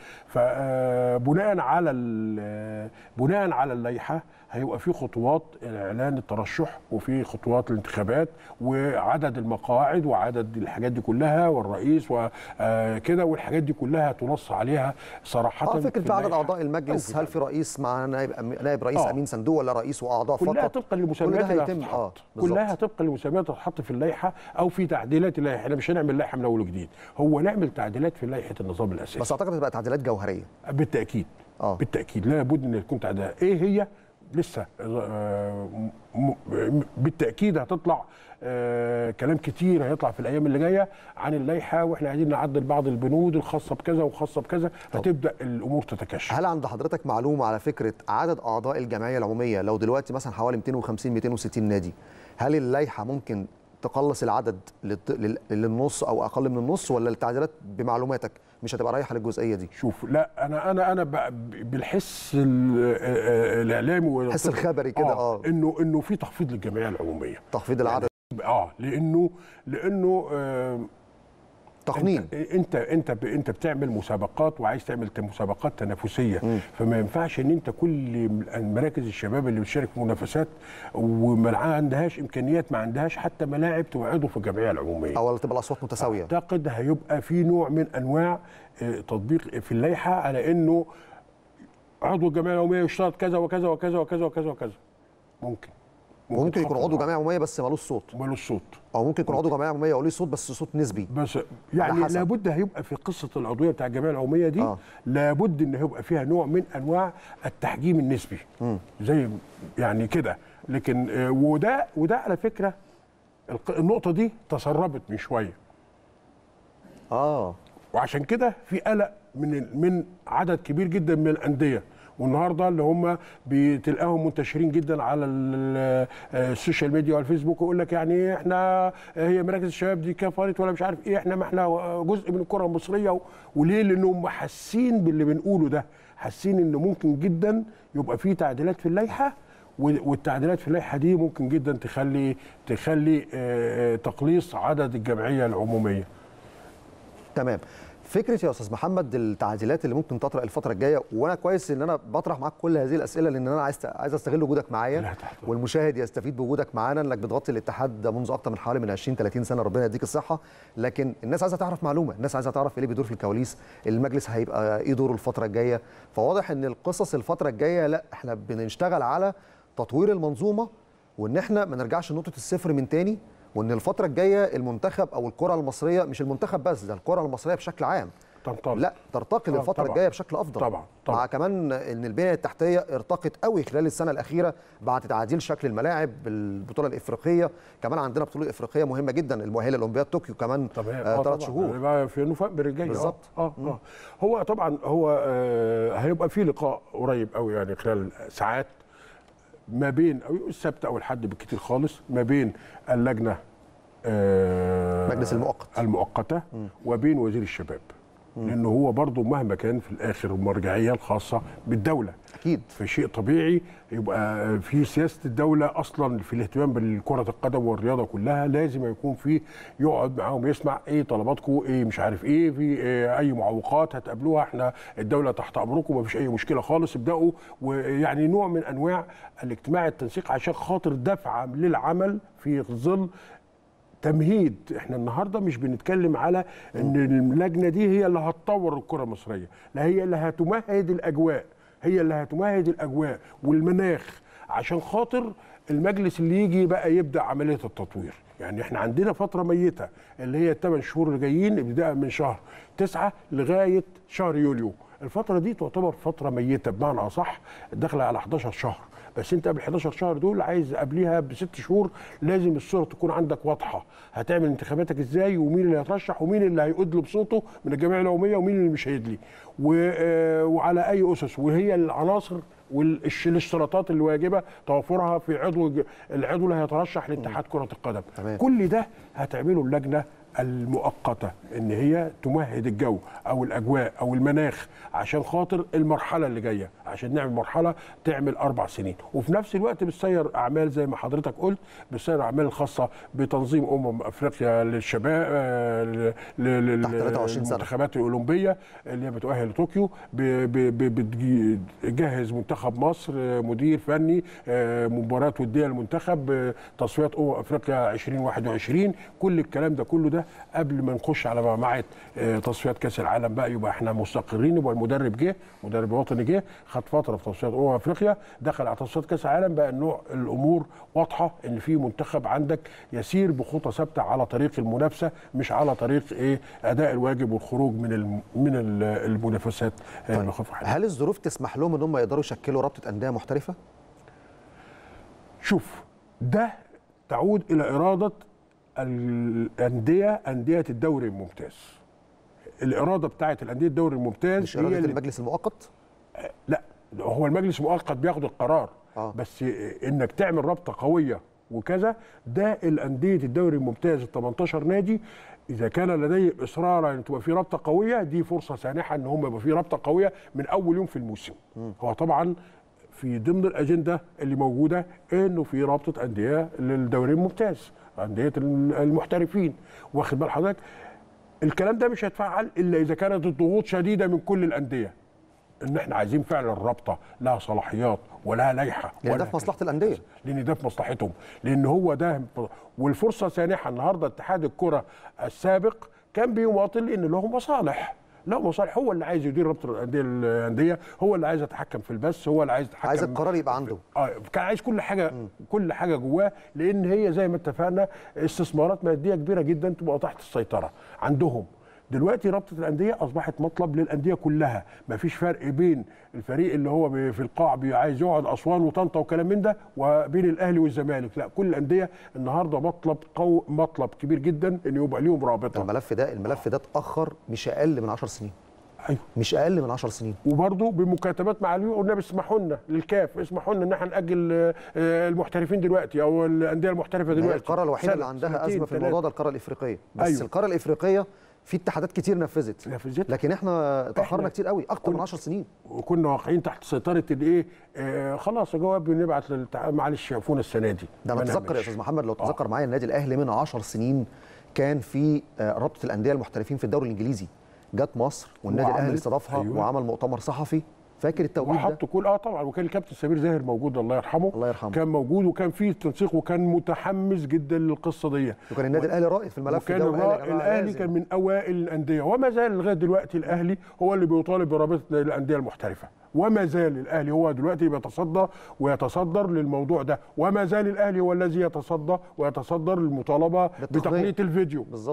فبناء على ال- بناء على اللائحه هيبقى في خطوات اعلان الترشح وفي خطوات الانتخابات وعدد المقاعد وعدد الحاجات دي كلها والرئيس وكده والحاجات دي كلها تنص عليها صراحه اه فكره في بقى عدد اللائحة. اعضاء المجلس أو هل في رئيس مع نائب أمي- نائب رئيس آه. امين صندوق ولا رئيس واعضاء كلها فقط طبقا للمسميات كل ده اللي هيتم اه هتتحط بالظبط. كلها طبقا للمسميات اللي هتتحط في اللائحه او في تعديلات اللائحه احنا مش هنعمل لائحه من اول وجديد هو نعمل تعديلات في لائحه النظام الاساسي بس اعتقد هتبقى تعديلات جوهريه بالتاكيد آه. بالتاكيد لابد ان تكون تعديلات ايه هي لسه آه، م- م- بالتاكيد هتطلع آه كلام كتير هيطلع في الايام اللي جايه عن اللائحه واحنا عايزين نعدل بعض البنود الخاصه بكذا وخاصه بكذا هتبدا الامور تتكشف هل عند حضرتك معلومه على فكره عدد اعضاء الجمعيه العموميه لو دلوقتي مثلا حوالي 250 260 نادي هل اللائحه ممكن تقلص العدد للط- لل- للنص او اقل من النص ولا التعديلات بمعلوماتك مش هتبقى رايحه للجزئيه دي شوف لا انا انا انا ب- بالحس ال- آه، آه، الاعلامي الحس الخبري كده، آه. انه انه في تخفيض للجمعيه العموميه تخفيض العدد اه لانه لانه آه تقنين انت انت ب- انت بتعمل مسابقات وعايز تعمل ت- مسابقات تنافسيه فما ينفعش ان انت كل مراكز الشباب اللي بتشارك في منافسات وما عندهاش امكانيات ما عندهاش حتى ملاعب توعده في الجمعيه العموميه او تبقى الاصوات متساويه اعتقد هيبقى في نوع من انواع آه، تطبيق في اللائحه على انه عضو الجمعيه العموميه يشترط كذا وكذا وكذا وكذا وكذا وكذا ممكن ممكن يكون تخفض عضو العدد. جمعيه عموميه بس مالوش صوت مالوش صوت او ممكن يكون عضو جمعيه عموميه وليه صوت بس صوت نسبي بس يعني حسب. لابد هيبقى في قصه العضويه بتاع الجمعيه العموميه دي آه. آه. لابد ان هيبقى فيها نوع من انواع التحجيم النسبي زي يعني كده لكن آه، وده وده على فكره الق- النقطه دي تسربت من شويه اه وعشان كده في قلق من ال- من عدد كبير جدا من الانديه والنهارده اللي هم بتلاقيهم منتشرين جدا على ال- آه، السوشيال ميديا والفيسبوك ويقول لك يعني احنا هي مراكز الشباب دي كفرت ولا مش عارف ايه احنا ما احنا جزء من الكره المصريه و- وليه لانهم حاسين باللي بنقوله ده حاسين ان ممكن جدا يبقى في تعديلات في اللائحه و- والتعديلات في اللائحه دي ممكن جدا تخلي تخلي آه، آه، تقليص عدد الجمعيه العموميه تمام فكره يا استاذ محمد التعديلات اللي ممكن تطرق الفتره الجايه وانا كويس ان انا بطرح معاك كل هذه الاسئله لان انا عايز عايز استغل وجودك معايا لا تحت. والمشاهد يستفيد بوجودك معانا انك بتغطي الاتحاد منذ اكتر من حوالي من 20 30 سنه ربنا يديك الصحه لكن الناس عايزه تعرف معلومه الناس عايزه تعرف ايه اللي بيدور في الكواليس المجلس هيبقى ايه دوره الفتره الجايه فواضح ان القصص الفتره الجايه لا احنا بنشتغل على تطوير المنظومه وان احنا ما نرجعش لنقطه الصفر من تاني وان الفتره الجايه المنتخب او الكره المصريه مش المنتخب بس ده الكره المصريه بشكل عام تنطلق. لا ترتقي آه، للفتره طبعاً. الجايه بشكل افضل طبعاً، طبعاً. مع كمان ان البنيه التحتيه ارتقت قوي خلال السنه الاخيره بعد تعديل شكل الملاعب بالبطوله الافريقيه كمان عندنا بطوله افريقيه مهمه جدا المؤهله لاولمبياد طوكيو كمان طبيعي آه آه ثلاث طبعاً. شهور هيبقى في نوفمبر الجاي آه. بالظبط. اه اه هو طبعا هو آه هيبقى في لقاء قريب قوي يعني خلال ساعات ما بين او السبت او الحد بالكتير خالص ما بين اللجنه آه مجلس المؤقت. المؤقته وبين وزير الشباب لانه هو برضه مهما كان في الاخر المرجعيه الخاصه بالدوله اكيد فشيء طبيعي يبقى في سياسه الدوله اصلا في الاهتمام بالكره القدم والرياضه كلها لازم يكون في يقعد معاهم يسمع ايه طلباتكم ايه مش عارف ايه في إيه اي معوقات هتقابلوها احنا الدوله تحت امركم مفيش اي مشكله خالص ابداوا ويعني نوع من انواع الاجتماع التنسيق عشان خاطر دفعه للعمل في ظل تمهيد احنا النهارده مش بنتكلم على ان اللجنه دي هي اللي هتطور الكره المصريه لا هي اللي هتمهد الاجواء هي اللي هتمهد الاجواء والمناخ عشان خاطر المجلس اللي يجي بقى يبدا عمليه التطوير يعني احنا عندنا فتره ميته اللي هي الثمان شهور اللي جايين ابتداء من شهر تسعة لغايه شهر يوليو الفتره دي تعتبر فتره ميته بمعنى اصح داخله على 11 شهر بس انت قبل 11 شهر دول عايز قبليها بست شهور لازم الصوره تكون عندك واضحه هتعمل انتخاباتك ازاي ومين اللي هيترشح ومين اللي هيدلي بصوته من الجمعيه العموميه ومين اللي مش هيدلي و- آه، وعلى اي اسس وهي العناصر والاشتراطات اللي واجبه توفرها في عضو العضو اللي هيترشح لاتحاد كره القدم تمام. كل ده هتعمله اللجنه المؤقته ان هي تمهد الجو او الاجواء او المناخ عشان خاطر المرحله اللي جايه عشان نعمل مرحله تعمل اربع سنين وفي نفس الوقت بتسير اعمال زي ما حضرتك قلت بتسير اعمال الخاصه بتنظيم امم افريقيا للشباب آه، ل- ل- ل- تحت 23 سنة. المنتخبات الاولمبيه اللي هي بتؤهل لطوكيو ب- ب- ب- بتجهز منتخب مصر آه، مدير فني آه، مباراه وديه للمنتخب آه، تصفيات امم افريقيا 2021 كل الكلام ده كله ده قبل ما نخش على معمعه آه، تصفيات كاس العالم بقى يبقى احنا مستقرين يبقى المدرب جه مدرب وطني جه خد فتره في تصفيات امم افريقيا دخل على تصفيات كاس العالم بقى النوع الامور واضحه ان في منتخب عندك يسير بخطى ثابته على طريق المنافسه مش على طريق ايه اداء الواجب والخروج من الم- من ال- المنافسات آه، طيب. المخافة عليها. هل الظروف تسمح لهم ان هم يقدروا يشكلوا رابطه انديه محترفه شوف ده تعود الى اراده الانديه انديه الدوري الممتاز الاراده بتاعت الانديه الدوري الممتاز مش هي اراده اللي المجلس المؤقت لا هو المجلس المؤقت بياخد القرار آه. بس انك تعمل رابطه قويه وكذا ده الانديه الدوري الممتاز ال 18 نادي اذا كان لديه اصرار ان تبقى في رابطه قويه دي فرصه سانحه ان هم يبقى في رابطه قويه من اول يوم في الموسم هو طبعا في ضمن الاجنده اللي موجوده انه في رابطه انديه للدوري الممتاز انديه المحترفين واخد بال حضرتك الكلام ده مش هيتفعل الا اذا كانت الضغوط شديده من كل الانديه ان احنا عايزين فعلا رابطه لها صلاحيات ولها لائحه لان ده ولها في مصلحه الانديه لان ده في مصلحتهم لان هو ده والفرصه سانحه النهارده اتحاد الكره السابق كان بيماطل ان له مصالح له مصالح هو اللي عايز يدير رابطه الانديه الانديه هو اللي عايز يتحكم في البث هو اللي عايز يتحكم عايز القرار يبقى عنده اه كان عايز كل حاجه كل حاجه جواه لان هي زي ما اتفقنا استثمارات ماديه كبيره جدا تبقى تحت السيطره عندهم دلوقتي رابطه الانديه اصبحت مطلب للانديه كلها مفيش فرق بين الفريق اللي هو بي- في القاع بي- عايز يقعد اسوان وطنطا وكلام من ده وبين الاهلي والزمالك لا كل الانديه النهارده مطلب قو مطلب كبير جدا ان يبقى ليهم رابطه الملف ده الملف ده اتاخر مش اقل من 10 سنين ايوه مش اقل من 10 سنين وبرضه بمكاتبات مع اليو قلنا اسمحوا لنا للكاف اسمحوا لنا ان احنا ناجل آه، آه، المحترفين دلوقتي او الانديه المحترفه هي دلوقتي القاره الوحيده سنة، اللي عندها سنتين، ازمه في ثلاثة. الموضوع ده القاره الافريقيه بس أيوة. القاره الافريقيه في اتحادات كتير نفذت نفذت. لكن احنا اتاخرنا إحنا- كتير قوي اكتر من كنا- 10 سنين وكنا واقعين تحت سيطره الايه آه خلاص يا جواب بنبعت للتع... معلش عفونا السنه دي ده انا ما اتذكر يا نعملش. استاذ محمد لو تتذكر معايا النادي الاهلي من 10 سنين كان في آه، رابطه الانديه المحترفين في الدوري الانجليزي جت مصر والنادي وعملت- الاهلي استضافها أيوة. وعمل مؤتمر صحفي فاكر التوقيت ده وحطوا كل اه طبعا وكان الكابتن سمير زاهر موجود الله يرحمه الله يرحمه. كان موجود وكان في تنسيق وكان متحمس جدا للقصه دي وكان النادي الاهلي رائد في الملف وكان ده وقال يا الرا- جماعة الاهلي لازم. كان من اوائل الانديه وما زال لغايه دلوقتي الاهلي هو اللي بيطالب برابطه الانديه المحترفه وما زال الاهلي هو دلوقتي بيتصدى ويتصدر للموضوع ده وما زال الاهلي هو الذي يتصدى ويتصدر للمطالبه بالتقنية. بتقنيه الفيديو بالظبط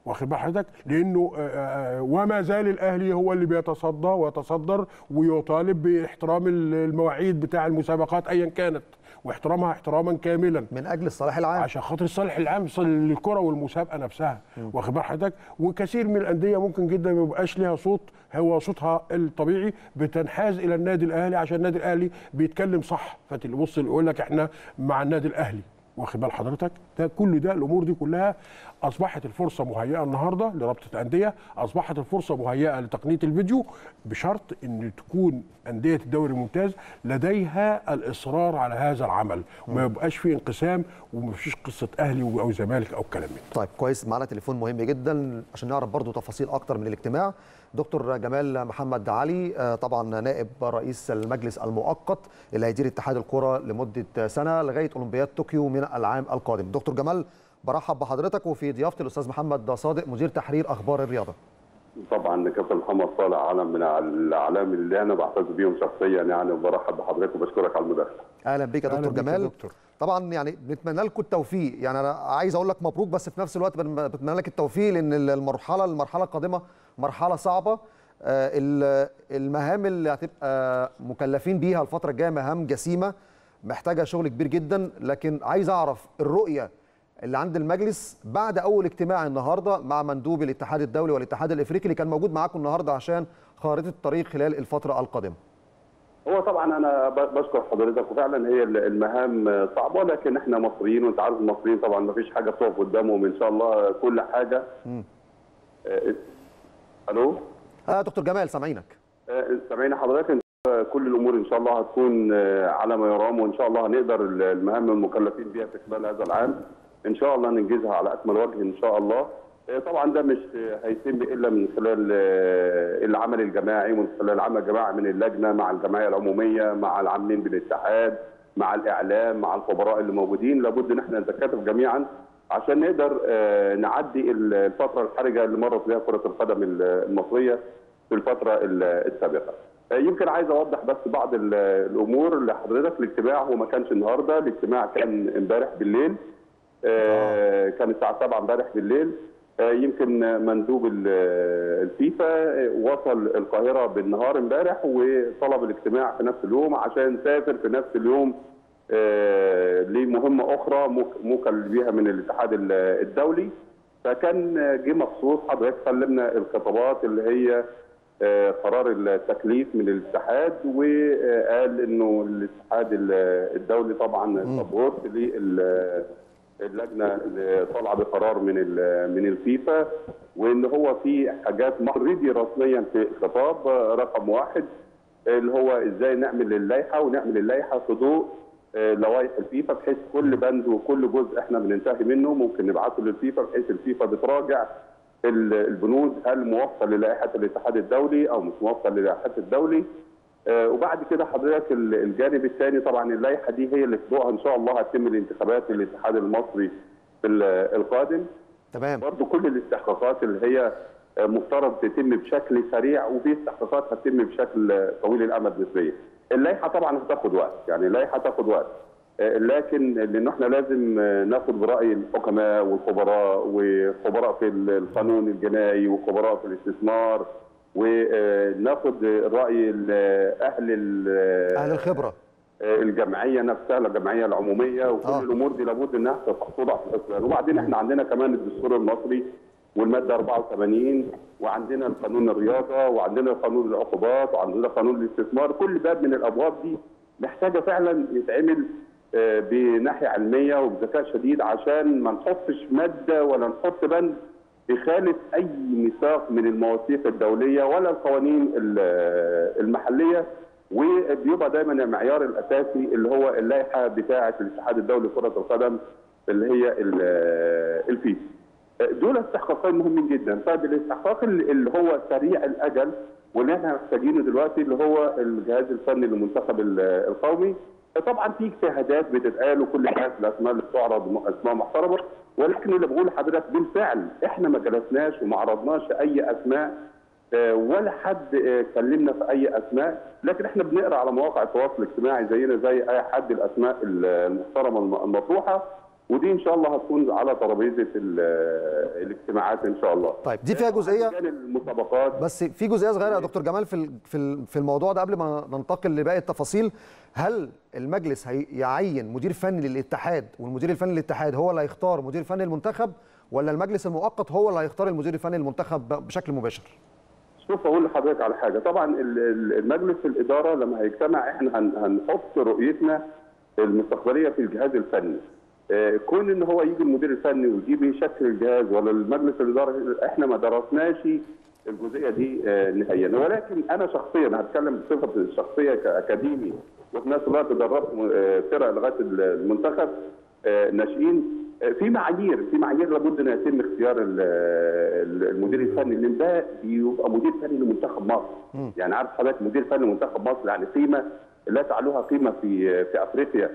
واخد بال حضرتك لانه آه، آه، وما زال الاهلي هو اللي بيتصدى ويتصدر ويطالب باحترام المواعيد بتاع المسابقات ايا كانت واحترامها احتراما كاملا من اجل الصلاح العام عشان خاطر الصالح العام للكره والمسابقه نفسها واخد بال حضرتك وكثير من الانديه ممكن جدا ما يبقاش ليها صوت هو صوتها الطبيعي بتنحاز الى النادي الاهلي عشان النادي الاهلي بيتكلم صح فتبص يقول لك احنا مع النادي الاهلي واخد بال حضرتك ده كل ده الامور دي كلها اصبحت الفرصه مهيئه النهارده لرابطه الانديه اصبحت الفرصه مهيئه لتقنيه الفيديو بشرط ان تكون انديه الدوري الممتاز لديها الاصرار على هذا العمل وما يبقاش في انقسام وما فيش قصه اهلي او زمالك او كلام من ده. طيب كويس معنا تليفون مهم جدا عشان نعرف برضو تفاصيل اكتر من الاجتماع دكتور جمال محمد علي آه، طبعا نائب رئيس المجلس المؤقت اللي هيدير اتحاد الكره لمده سنه لغايه اولمبياد طوكيو من العام القادم دكتور جمال برحب بحضرتك وفي ضيافتي الاستاذ محمد صادق مدير تحرير اخبار الرياضه طبعا كابتن محمد صالح علم من الاعلام اللي انا بعتز بيهم شخصيا يعني وبرحب بحضرتك وبشكرك على المداخله. اهلا بيك يا أهلا دكتور بيك يا جمال دكتور. طبعا يعني بنتمنى لكم التوفيق يعني انا عايز اقول لك مبروك بس في نفس الوقت بن- بتمنى لك التوفيق لان المرحله المرحله القادمه مرحله صعبه آه، ال- المهام اللي هتبقى مكلفين بيها الفتره الجايه مهام جسيمه محتاجه شغل كبير جدا لكن عايز اعرف الرؤيه اللي عند المجلس بعد اول اجتماع النهارده مع مندوب الاتحاد الدولي والاتحاد الافريقي اللي كان موجود معاكم النهارده عشان خارطه الطريق خلال الفتره القادمه هو طبعا انا ب- بشكر حضرتك وفعلا هي المهام صعبه لكن احنا مصريين وانت عارف المصريين طبعا ما فيش حاجه بتقف قدامهم ان شاء الله كل حاجه. آه، الو اه دكتور جمال سامعينك آه، سامعين حضرتك إن شاء الله كل الامور ان شاء الله هتكون آه، على ما يرام وان شاء الله هنقدر المهام المكلفين بها في خلال هذا العام ان شاء الله ننجزها على اكمل وجه ان شاء الله آه، طبعا ده مش آه، هيتم الا من خلال آه، العمل الجماعي ومن خلال العمل الجماعي من اللجنه مع الجمعيه العموميه مع العاملين بالاتحاد مع الاعلام مع الخبراء اللي موجودين لابد ان احنا نتكاتف جميعا عشان نقدر آه، نعدي الفتره الحرجه اللي مرت بها كره القدم المصريه في الفتره ال- السابقه. آه، يمكن عايز اوضح بس بعض ال- الامور لحضرتك الاجتماع هو ما كانش النهارده الاجتماع كان امبارح بالليل آه، كان الساعه 7 امبارح بالليل آه، يمكن مندوب ال- الفيفا آه، وصل القاهره بالنهار امبارح وطلب الاجتماع في نفس اليوم عشان سافر في نفس اليوم آه، لمهمه اخرى مك- مكل بها من الاتحاد ال- الدولي فكان جه مخصوص حضرتك سلمنا الخطابات اللي هي آه، قرار التكليف من الاتحاد وقال انه الاتحاد ال- الدولي طبعا سبورت للجنه اللي طالعه بقرار من ال- من الفيفا وان هو في حاجات اوريدي رسميا في خطاب آه، رقم واحد اللي هو ازاي نعمل اللائحه ونعمل اللائحه في ضوء آه، لوائح الفيفا بحيث كل بند وكل جزء احنا بننتهي منه ممكن نبعته للفيفا بحيث الفيفا بتراجع ال- البنود هل موفق للائحه الاتحاد الدولي او مش موفق للائحه الدولي آه، وبعد كده حضرتك ال- الجانب الثاني طبعا اللائحه دي هي اللي في ضوءها ان شاء الله هتتم الانتخابات للاتحاد المصري في ال- القادم تمام برضو كل الاستحقاقات اللي هي آه، مفترض تتم بشكل سريع وفي استحقاقات هتتم بشكل آه، طويل الامد نسبيا. اللائحه طبعا هتاخد وقت، يعني اللائحه هتاخد وقت. آه، لكن لان احنا لازم آه، ناخد براي الحكماء والخبراء وخبراء في القانون الجنائي وخبراء في الاستثمار وناخد راي ال- اهل ال- اهل الخبره الجمعيه نفسها الجمعيه العموميه وكل آه. آه. الامور دي لابد انها توضع في الاصرار وبعدين احنا عندنا كمان الدستور المصري والماده 84 وعندنا قانون الرياضه وعندنا قانون العقوبات وعندنا قانون الاستثمار كل باب من الابواب دي محتاجه فعلا يتعمل آه، بناحيه علميه وبذكاء شديد عشان ما نحطش ماده ولا نحط بند يخالف اي ميثاق من المواثيق الدوليه ولا القوانين ال- المحليه وبيبقى دايما المعيار الاساسي اللي هو اللائحه بتاعه الاتحاد الدولي لكره القدم اللي هي ال- الفيفا. دول استحقاقين مهمين جدا، طيب الاستحقاق اللي اللي هو سريع الاجل واللي احنا محتاجينه دلوقتي اللي هو الجهاز الفني للمنتخب ال- القومي طبعا في اجتهادات بتتقال وكل الناس الاسماء اللي بتعرض م- اسماء محترمه ولكن اللي بقول لحضرتك بالفعل احنا ما جلسناش وما عرضناش اي اسماء آه، ولا حد آه، كلمنا في اي اسماء لكن احنا بنقرا على مواقع التواصل الاجتماعي زينا زي اي حد الاسماء ال- المحترمه الم- المطروحه ودي ان شاء الله هتكون على ترابيزه ال- الاجتماعات ان شاء الله طيب دي فيها جزئيه كان المسابقات بس في جزئيه صغيره يا دكتور جمال في ال- في ال- في الموضوع ده قبل ما ننتقل لباقي التفاصيل هل المجلس هيعين مدير فني للاتحاد والمدير الفني للاتحاد هو اللي هيختار مدير فني المنتخب ولا المجلس المؤقت هو اللي هيختار المدير الفني للمنتخب ب- بشكل مباشر؟ شوف اقول لحضرتك على حاجه طبعا ال- ال- المجلس الاداره لما هيجتمع احنا هن- هنحط رؤيتنا المستقبليه في الجهاز الفني آه، كون ان هو يجي المدير الفني ويجيب يشكل الجهاز ولا المجلس الاداره احنا ما درسناش الجزئيه دي آه، نهائيا ولكن انا شخصيا هتكلم بصفه الشخصيه كاكاديمي وفي نفس الوقت دربت آه، فرق لغايه المنتخب آه، ناشئين آه، في معايير في معايير لابد ان يتم اختيار ال- ال- المدير الفني لان ده بيبقى مدير فني لمنتخب مصر يعني عارف حضرتك مدير فني لمنتخب مصر يعني قيمه لا تعلوها قيمه في في افريقيا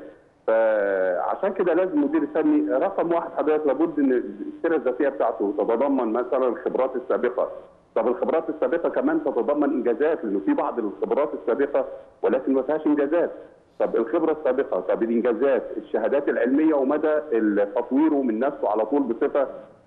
فعشان كده لازم المدير الفني رقم واحد حضرتك لابد ان السيره الذاتيه بتاعته تتضمن مثلا الخبرات السابقه طب الخبرات السابقه كمان تتضمن انجازات لانه في بعض الخبرات السابقه ولكن ما فيهاش انجازات طب الخبره السابقه طب الانجازات الشهادات العلميه ومدى تطويره من نفسه على طول بصفه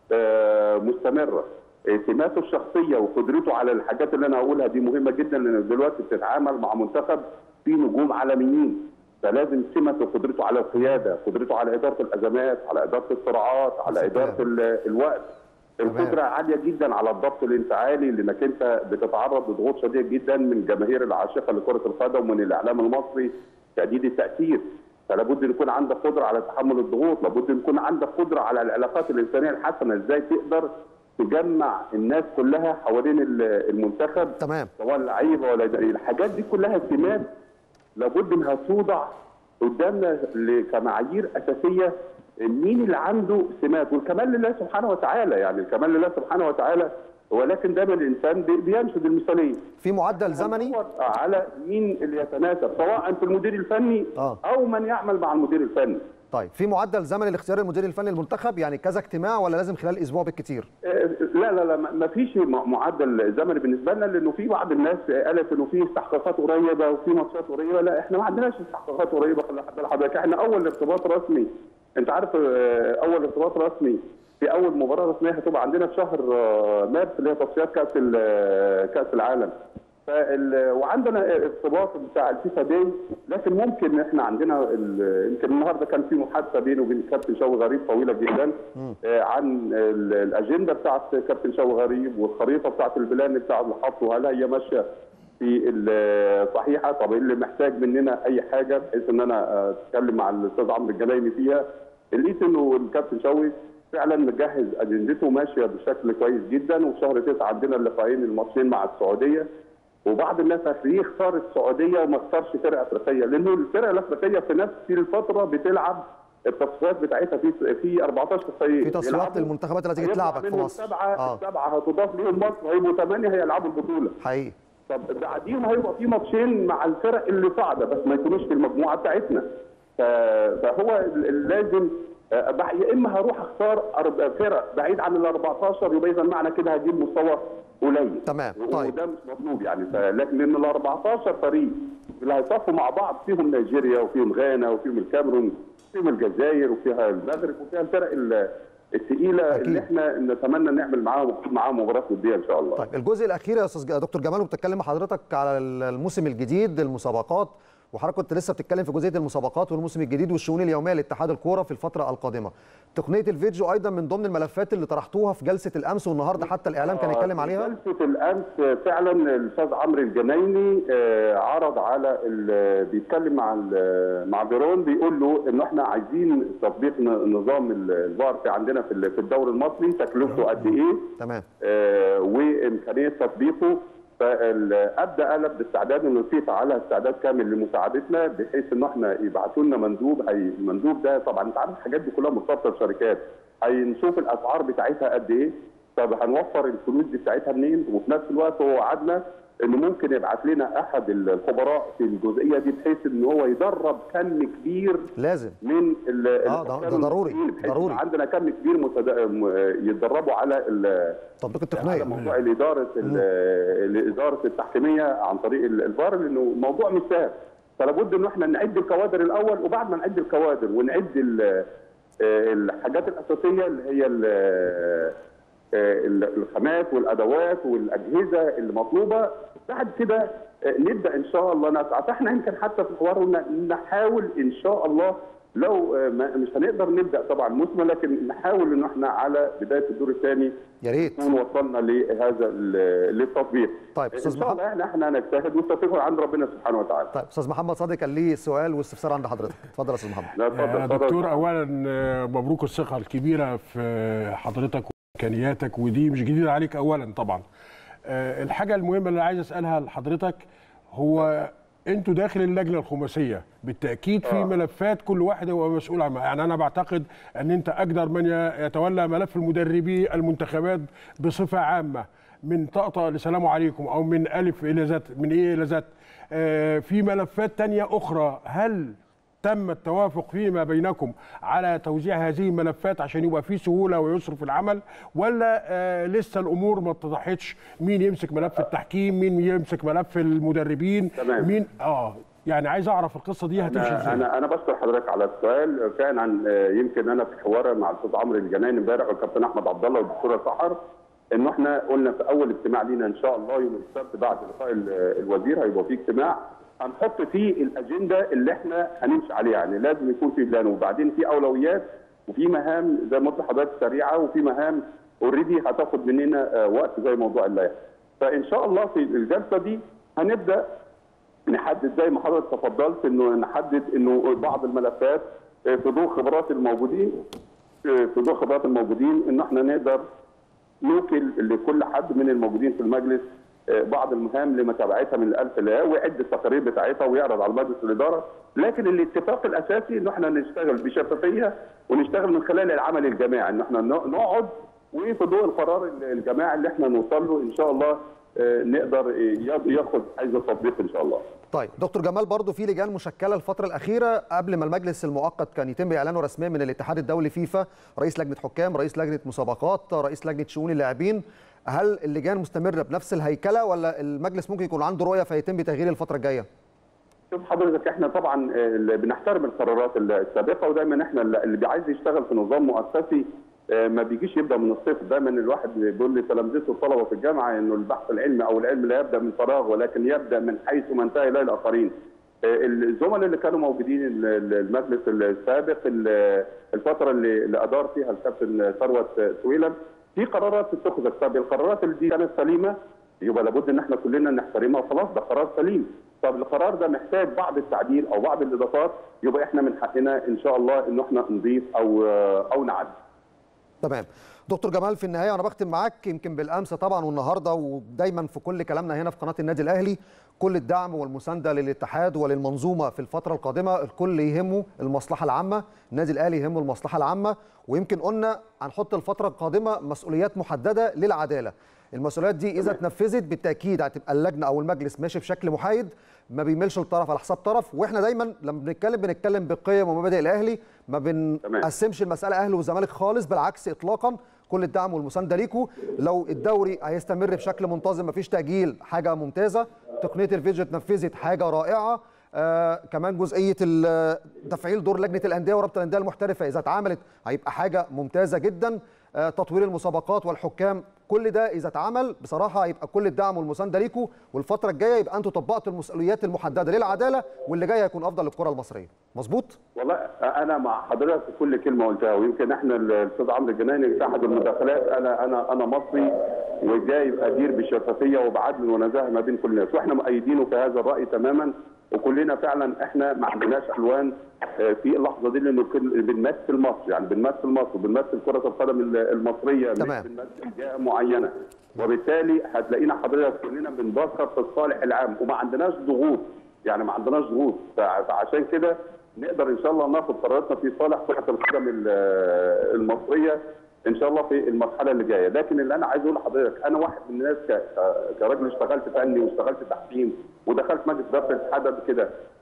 آه، مستمره سماته الشخصيه وقدرته على الحاجات اللي انا هقولها دي مهمه جدا لان دلوقتي بتتعامل مع منتخب فيه نجوم عالميين فلازم سمته وقدرته على القياده، قدرته على اداره الازمات، على اداره الصراعات، على اداره ال- الوقت. القدره عاليه جدا على الضبط الانفعالي لانك انت بتتعرض لضغوط شديده جدا من الجماهير العاشقه لكره القدم ومن الاعلام المصري شديد التاثير. فلا بد ان يكون عندك قدره على تحمل الضغوط، لابد ان يكون عندك قدره على العلاقات الانسانيه الحسنه، ازاي تقدر تجمع الناس كلها حوالين ال- المنتخب تمام سواء لعيبه ولا الحاجات دي كلها سمات لابد انها توضع قدامنا ل- كمعايير اساسيه مين اللي عنده سمات والكمال لله سبحانه وتعالى يعني الكمال لله سبحانه وتعالى ولكن دايما الانسان بي- بينشد المثاليه في معدل زمني هندور على مين اللي يتناسب سواء في المدير الفني آه. او من يعمل مع المدير الفني طيب في معدل زمني لاختيار المدير الفني للمنتخب يعني كذا اجتماع ولا لازم خلال اسبوع بالكتير آه، لا لا لا ما فيش م- معدل زمني بالنسبه لنا لانه في بعض الناس قالت انه في استحقاقات قريبه وفي ماتشات قريبه لا احنا ما عندناش استحقاقات قريبه خلي بال حضرتك احنا اول ارتباط رسمي انت عارف آه، اول ارتباط رسمي في اول مباراه رسميه هتبقى عندنا في شهر آه، مارس اللي هي تصفيات كاس ال- آه، كاس العالم فال... وعندنا ارتباط بتاع الفيفا داي لكن ممكن احنا عندنا ال... يمكن النهارده كان في محادثه بينه وبين الكابتن شوقي غريب طويله جدا آه، عن ال... الاجنده بتاعت كابتن شوقي غريب والخريطه بتاعت البلان بتاع اللي حاطه هل هي ماشيه في الصحيحه طب إيه اللي محتاج مننا اي حاجه بحيث ان انا آه، اتكلم مع الاستاذ عمرو الجنايني فيها لقيت انه الكابتن شوقي فعلا مجهز اجندته ماشيه بشكل كويس جدا وفي شهر تسعه عندنا اللقاءين الماتشين مع السعوديه وبعض الناس ليه اختار السعوديه وما اختارش فرقه افريقيه لانه الفرقه الافريقيه في نفس الفتره بتلعب التصفيات بتاعتها في في 14 فريق في تصفيات يلعبوا. للمنتخبات التي هيطلع تلعبك في منهم مصر سبعه اه سبعه هتضاف ليهم مصر هيبقوا ثمانيه هيلعبوا البطوله حقيقي طب بعديهم هيبقى في ماتشين مع الفرق اللي صاعده بس ما يكونوش في المجموعه بتاعتنا ف- فهو ال- ال- لازم آه، بع- يا اما هروح اختار أرب- فرق بعيد عن ال 14 يبقى اذا معنى كده هجيب مستوى قليل تمام، طيب. وده مش مطلوب يعني ف- لكن لان ال 14 فريق اللي هيصفوا مع بعض فيهم نيجيريا وفيهم غانا وفيهم الكاميرون وفيهم الجزائر وفيها المغرب وفيها الفرق ال- الثقيله أكيد. اللي احنا نتمنى نعمل معاهم معاهم مباراه وديه ان شاء الله طيب الجزء الاخير يا استاذ دكتور جمال وبتتكلم مع حضرتك على الموسم الجديد المسابقات وحضرتك كنت لسه بتتكلم في جزئيه المسابقات والموسم الجديد والشؤون اليوميه لاتحاد الكوره في الفتره القادمه. تقنيه الفيديو ايضا من ضمن الملفات اللي طرحتوها في جلسه الامس والنهارده حتى الاعلام كان يتكلم عليها. جلسه الامس فعلا الاستاذ عمرو الجنايني آه، عرض على ال- بيتكلم مع ال- مع بيرون بيقول له ان احنا عايزين تطبيق ن- نظام ال- الفار في عندنا في ال- في الدوري المصري تكلفته قد ايه تمام آه، وامكانيه تطبيقه فابدا قلب باستعداد انه الفيفا على استعداد كامل لمساعدتنا بحيث ان احنا يبعتوا لنا مندوب هي المندوب ده طبعا انت عارف الحاجات دي كلها مرتبطه بشركات هنشوف الاسعار بتاعتها قد ايه طب هنوفر الفلوس دي بتاعتها منين وفي نفس الوقت هو وعدنا انه ممكن يبعت لنا احد الخبراء في الجزئيه دي بحيث ان هو يدرب كم كبير لازم من ال- آه، ده- الحكام ده ضروري، المصريين، بحيث ضروري. يبقى عندنا كم كبير متد... م- يتدربوا على ال- تطبيق على التقنيه موضوع الاداره ال- الاداره التحكيميه عن طريق ال- الفار لانه موضوع مش سهل فلا بد ان احنا نعد الكوادر الاول وبعد ما نعد الكوادر ونعد ال- آه، الحاجات الاساسيه اللي هي ال- آه، ال- الخامات والادوات والاجهزه اللي مطلوبه بعد كده آه، نبدا ان شاء الله نسعى فاحنا يمكن حتى في الحوار قلنا نحاول ان شاء الله لو آه، ما- مش هنقدر نبدا طبعا موسم لكن نحاول ان احنا على بدايه الدور الثاني يا ريت نكون وصلنا لهذا ال- للتطبيق طيب، ان أستاذ شاء محمد. الله احنا احنا هنجتهد والتوفيق عند ربنا سبحانه وتعالى طيب استاذ محمد صادق كان ليه سؤال واستفسار عند حضرتك اتفضل يا استاذ محمد لا اتفضل يا اتفضل. دكتور اولا آه، مبروك الثقه الكبيره في حضرتك وامكانياتك ودي مش جديده عليك اولا طبعا آه، الحاجه المهمه اللي عايز اسالها لحضرتك هو انتوا داخل اللجنه الخماسيه بالتاكيد في ملفات كل واحد هو مسؤول عنها يعني انا بعتقد ان انت اقدر من ي- يتولى ملف المدربي المنتخبات بصفه عامه من طقطقه لسلام عليكم او من الف الى زت من ايه الى زت آه، في ملفات تانية اخرى هل تم التوافق فيما بينكم على توزيع هذه الملفات عشان يبقى في سهوله ويسر في العمل ولا آه لسه الامور ما اتضحتش مين يمسك ملف التحكيم مين يمسك ملف المدربين تمام. مين اه يعني عايز اعرف القصه دي هتمشي انا ازاي انا انا بشكر حضرتك على السؤال فعلا آه، يمكن انا في حوار مع الاستاذ عمرو الجناين امبارح والكابتن احمد عبد الله والدكتوره سحر انه احنا قلنا في اول اجتماع لينا ان شاء الله يوم السبت بعد لقاء ال- الوزير هيبقى في اجتماع هنحط فيه الاجنده اللي احنا هنمشي عليها يعني لازم يكون في بلان وبعدين في اولويات وفي مهام زي ما قلت لحضرتك سريعه وفي مهام اوريدي هتاخد مننا آه، وقت زي موضوع اللائحه فان شاء الله في الجلسه دي هنبدا نحدد زي ما حضرتك تفضلت انه نحدد انه بعض الملفات آه، في ضوء خبرات الموجودين آه، في ضوء خبرات الموجودين ان احنا نقدر نوكل لكل حد من الموجودين في المجلس آه، بعض المهام لمتابعتها من الالف لله ويعد التقارير بتاعتها ويعرض على مجلس الاداره لكن الاتفاق الاساسي ان احنا نشتغل بشفافيه ونشتغل من خلال العمل الجماعي ان احنا نقعد وفي ضوء القرار الجماعي اللي احنا نوصل له ان شاء الله آه، نقدر آه، ياخد حيز التطبيق ان شاء الله. طيب دكتور جمال برضو في لجان مشكله الفتره الاخيره قبل ما المجلس المؤقت كان يتم اعلانه رسميا من الاتحاد الدولي فيفا رئيس لجنه حكام رئيس لجنه مسابقات رئيس لجنه شؤون اللاعبين هل اللجان مستمره بنفس الهيكله ولا المجلس ممكن يكون عنده رؤيه فيتم تغيير الفتره الجايه شوف حضرتك احنا طبعا آه، اللي بنحترم القرارات السابقه ودايما احنا اللي عايز يشتغل في نظام مؤسسي آه، ما بيجيش يبدا من الصفر دايما الواحد بيقول لتلامذته الطلبه في الجامعه انه البحث العلمي او العلم لا يبدا من فراغ ولكن يبدا من حيث ما انتهى اليه الاخرين. آه، الزملاء اللي كانوا موجودين ال- ال- المجلس السابق ال- الفتره اللي اللي ادار فيها الكابتن ثروت سويلم في قرارات اتخذت طب القرارات اللي دي كانت سليمه يبقى لابد ان احنا كلنا نحترمها خلاص ده قرار سليم طب القرار ده محتاج بعض التعديل او بعض الاضافات يبقى احنا من حقنا ان شاء الله ان احنا نضيف او او نعدل تمام دكتور جمال في النهايه وانا بختم معاك يمكن بالامس طبعا والنهارده ودايما في كل كلامنا هنا في قناه النادي الاهلي كل الدعم والمسانده للاتحاد وللمنظومه في الفتره القادمه الكل يهمه المصلحه العامه النادي الاهلي يهمه المصلحه العامه ويمكن قلنا هنحط الفتره القادمه مسؤوليات محدده للعداله المسؤوليات دي اذا اتنفذت بالتاكيد هتبقى اللجنه او المجلس ماشي بشكل محايد ما بيميلش لطرف على حساب طرف واحنا دايما لما بنتكلم بنتكلم بقيم ومبادئ الاهلي ما بنقسمش المساله اهلي وزمالك خالص بالعكس اطلاقا كل الدعم والمسانده ليكم لو الدوري هيستمر بشكل منتظم مفيش تاجيل حاجه ممتازه تقنيه الفيديو اتنفذت حاجه رائعه آه كمان جزئيه ال- تفعيل دور لجنه الانديه ورابطه الانديه المحترفه اذا اتعملت هيبقى حاجه ممتازه جدا آه تطوير المسابقات والحكام كل ده اذا اتعمل بصراحه هيبقى كل الدعم والمسانده ليكم والفتره الجايه يبقى انتوا طبقتوا المسؤوليات المحدده للعداله واللي جاي هيكون افضل للكره المصريه مظبوط والله انا مع حضرتك في كل كلمه قلتها ويمكن احنا الاستاذ عمرو الجناني في احد المداخلات انا انا انا مصري وجاي ادير بشفافيه وبعدل ونزاهه ما بين كل الناس واحنا مؤيدينه في هذا الراي تماما وكلنا فعلا احنا ما عندناش الوان آه، في اللحظه دي لانه كل- بنمثل مصر يعني بنمثل مصر وبنمثل كره القدم المصريه تمام. مش بنمثل جهه معينه وبالتالي هتلاقينا حضرتك كلنا بنبصر في الصالح العام وما عندناش ضغوط يعني ما عندناش ضغوط فع- فعشان كده نقدر ان شاء الله ناخد قراراتنا في صالح كره القدم ال- المصريه ان شاء الله في المرحله اللي جايه لكن اللي انا عايز اقول لحضرتك انا واحد من الناس ك- ك- كراجل اشتغلت فني واشتغلت تحكيم ودخلت مجلس اداره الاتحاد قبل كده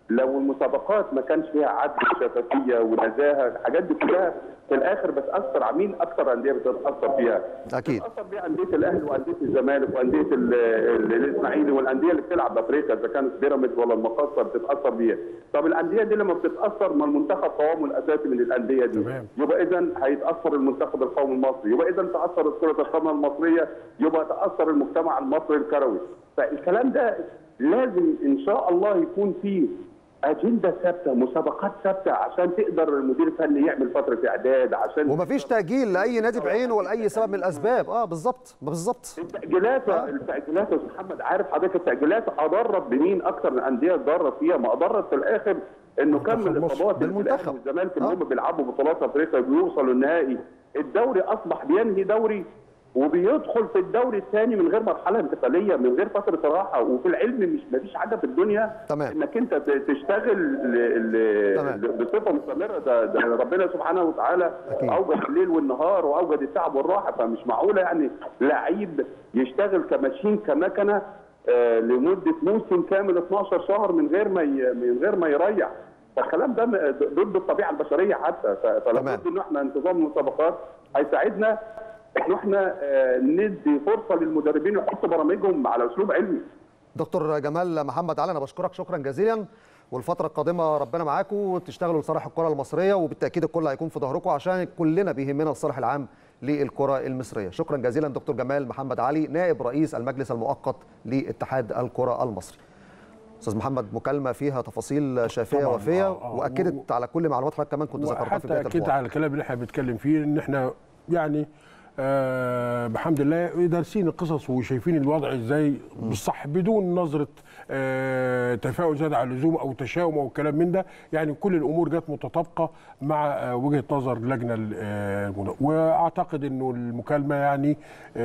لو المسابقات ما كانش فيها عدل وشفافيه ونزاهه الحاجات دي كلها في الاخر بتاثر على مين اكثر انديه بتتاثر فيها اكيد بتتاثر بيها انديه الاهلي وانديه الزمالك وانديه ال- ال- الاسماعيلي والانديه اللي بتلعب بافريقيا اذا كانت بيراميدز ولا المقصه بتتاثر بيها طب الانديه دي لما بتتاثر ما المنتخب قوامه الاساسي من الانديه دي تمام. يبقى اذا هيتاثر المنتخب القومي المصري يبقى اذا تاثر كره القدم المصريه يبقى تاثر المجتمع المصري الكروي فالكلام ده لازم ان شاء الله يكون فيه اجنده ثابته مسابقات ثابته عشان تقدر المدير الفني يعمل فتره اعداد عشان ومفيش تاجيل لاي نادي بعينه ولا اي سبب من الاسباب اه بالظبط بالظبط التأجيلات التأجيلات يا أستاذ محمد عارف حضرتك التأجيلات أضرت بمين أكثر من أندية اتضرت فيها ما أضرت في الآخر إنه كم منتخب مصر. الإصابات اللي في بالمنتخب. الأهلي والزمالك اللي آه. هم بيلعبوا بطولات أفريقيا بيوصلوا النهائي الدوري أصبح بينهي دوري وبيدخل في الدوري الثاني من غير مرحله انتقاليه من غير فتره راحه وفي العلم مش مفيش حاجه في الدنيا تمام. انك انت ت- تشتغل ل- ل- تمام. ل- بصفه مستمره ده, ده ربنا سبحانه وتعالى أكيد. اوجد الليل والنهار واوجد التعب والراحه فمش معقوله يعني لعيب يشتغل كماشين كمكنه آه، لمده موسم كامل 12 شهر من غير ما ي- من غير ما يريح فالكلام ده م- ضد الطبيعه البشريه حتى ف- فلا تمام. بد ان احنا انتظام المسابقات هيساعدنا ان احنا آه، ندي فرصه للمدربين يحطوا برامجهم على اسلوب علمي دكتور جمال محمد علي انا بشكرك شكرا جزيلا والفتره القادمه ربنا معاكم وتشتغلوا لصالح الكره المصريه وبالتاكيد الكل هيكون في ظهركم عشان كلنا بيهمنا الصالح العام للكره المصريه شكرا جزيلا دكتور جمال محمد علي نائب رئيس المجلس المؤقت لاتحاد الكره المصري استاذ محمد مكالمه فيها تفاصيل شافيه طبعاً، وفيه آه، آه. واكدت على كل معلومات حضرتك كمان كنت ذكرتها في وحتى بدايه اكيد الحوار على الكلام اللي احنا بنتكلم فيه ان احنا يعني آه بحمد الله دارسين القصص وشايفين الوضع ازاي بالصح بدون نظره آه تفاؤل زاد على اللزوم او تشاؤم او كلام من ده يعني كل الامور جت متطابقه مع آه وجهه نظر اللجنه ال- آه المنا- واعتقد انه المكالمه يعني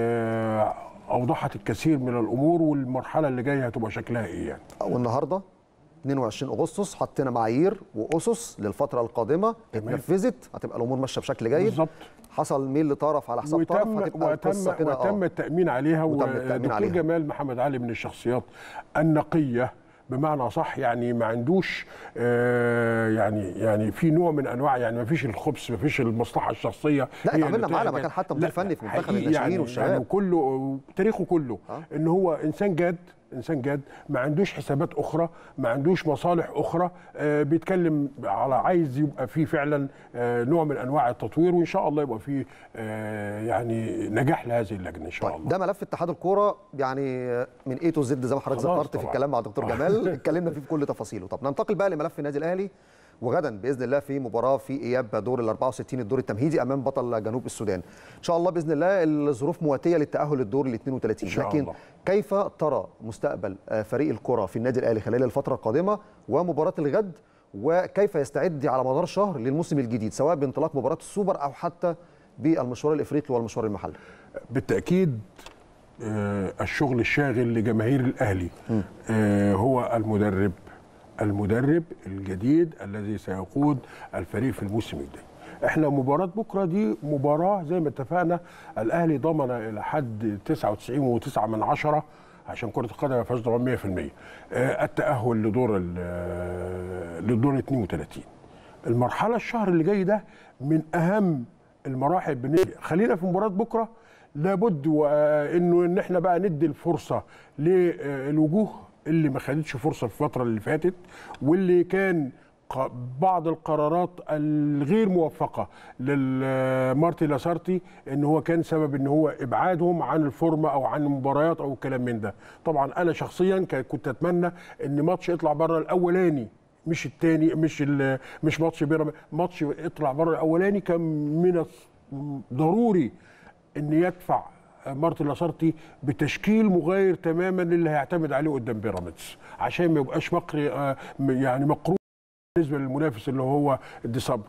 آه اوضحت الكثير من الامور والمرحله اللي جايه هتبقى شكلها ايه يعني والنهارده 22 اغسطس حطينا معايير واسس للفتره القادمه اتنفذت هتبقى الامور ماشيه بشكل جيد بالظبط. حصل ميل لطرف على حساب طرف وتم هتبقى وتم القصه كده وتم اه التامين عليها وتم التأمين ودكتور عليها. جمال محمد علي من الشخصيات النقيه بمعنى صح يعني ما عندوش آه يعني يعني في نوع من انواع يعني ما فيش الخبث ما فيش المصلحه الشخصيه لا، هي اتعاملنا اللي معاه لما تحكم. كان حتى مدير لا، فني في منتخب حقيقي الناشئين يعني والشباب. يعني كله تاريخه كله آه. ان هو انسان جاد انسان جاد ما عندوش حسابات اخرى ما عندوش مصالح اخرى آه بيتكلم على عايز يبقى فيه فعلا آه نوع من انواع التطوير وان شاء الله يبقى فيه آه يعني نجاح لهذه اللجنه ان شاء طيب الله ده ملف اتحاد الكوره يعني من اي تو زد زي ما حضرتك خلاص ذكرت في طبعاً. الكلام مع دكتور آه. جمال اتكلمنا فيه بكل تفاصيله طب ننتقل بقى لملف النادي الاهلي وغدا باذن الله في مباراه في اياب دور ال 64 الدور التمهيدي امام بطل جنوب السودان ان شاء الله باذن الله الظروف مواتيه للتاهل للدور ال 32 إن شاء لكن الله. كيف ترى مستقبل آه، فريق الكره في النادي الاهلي خلال الفتره القادمه ومباراه الغد وكيف يستعد على مدار شهر للموسم الجديد سواء بانطلاق مباراه السوبر او حتى بالمشوار الافريقي والمشوار المحلي بالتاكيد آه، الشغل الشاغل لجماهير الاهلي آه، هو المدرب المدرب الجديد الذي سيقود الفريق في الموسم الجاي احنا مباراة بكرة دي مباراة زي ما اتفقنا الاهلي ضمن الى حد 99.9 من عشرة عشان كرة القدم ما فيهاش ضمان 100% آه، التأهل لدور ال- آه، للدور 32 المرحلة الشهر اللي جاي ده من أهم المراحل بالنسبة خلينا في مباراة بكرة لابد وانه ان احنا بقى ندي الفرصه للوجوه اللي ما خدتش فرصه في الفتره اللي فاتت واللي كان ق- بعض القرارات الغير موفقه للمارتي لاسارتي ان هو كان سبب ان هو ابعادهم عن الفورمه او عن المباريات او الكلام من ده طبعا انا شخصيا ك- كنت اتمنى ان ماتش يطلع بره الاولاني مش الثاني مش ال- مش ماتش بيراميدز ماتش يطلع بره الاولاني كان من الص- ضروري ان يدفع مارتن لاسارتي بتشكيل مغاير تماما للي هيعتمد عليه قدام بيراميدز عشان ما يبقاش مقري آه، م- يعني مقروب بالنسبه للمنافس اللي هو دي صبر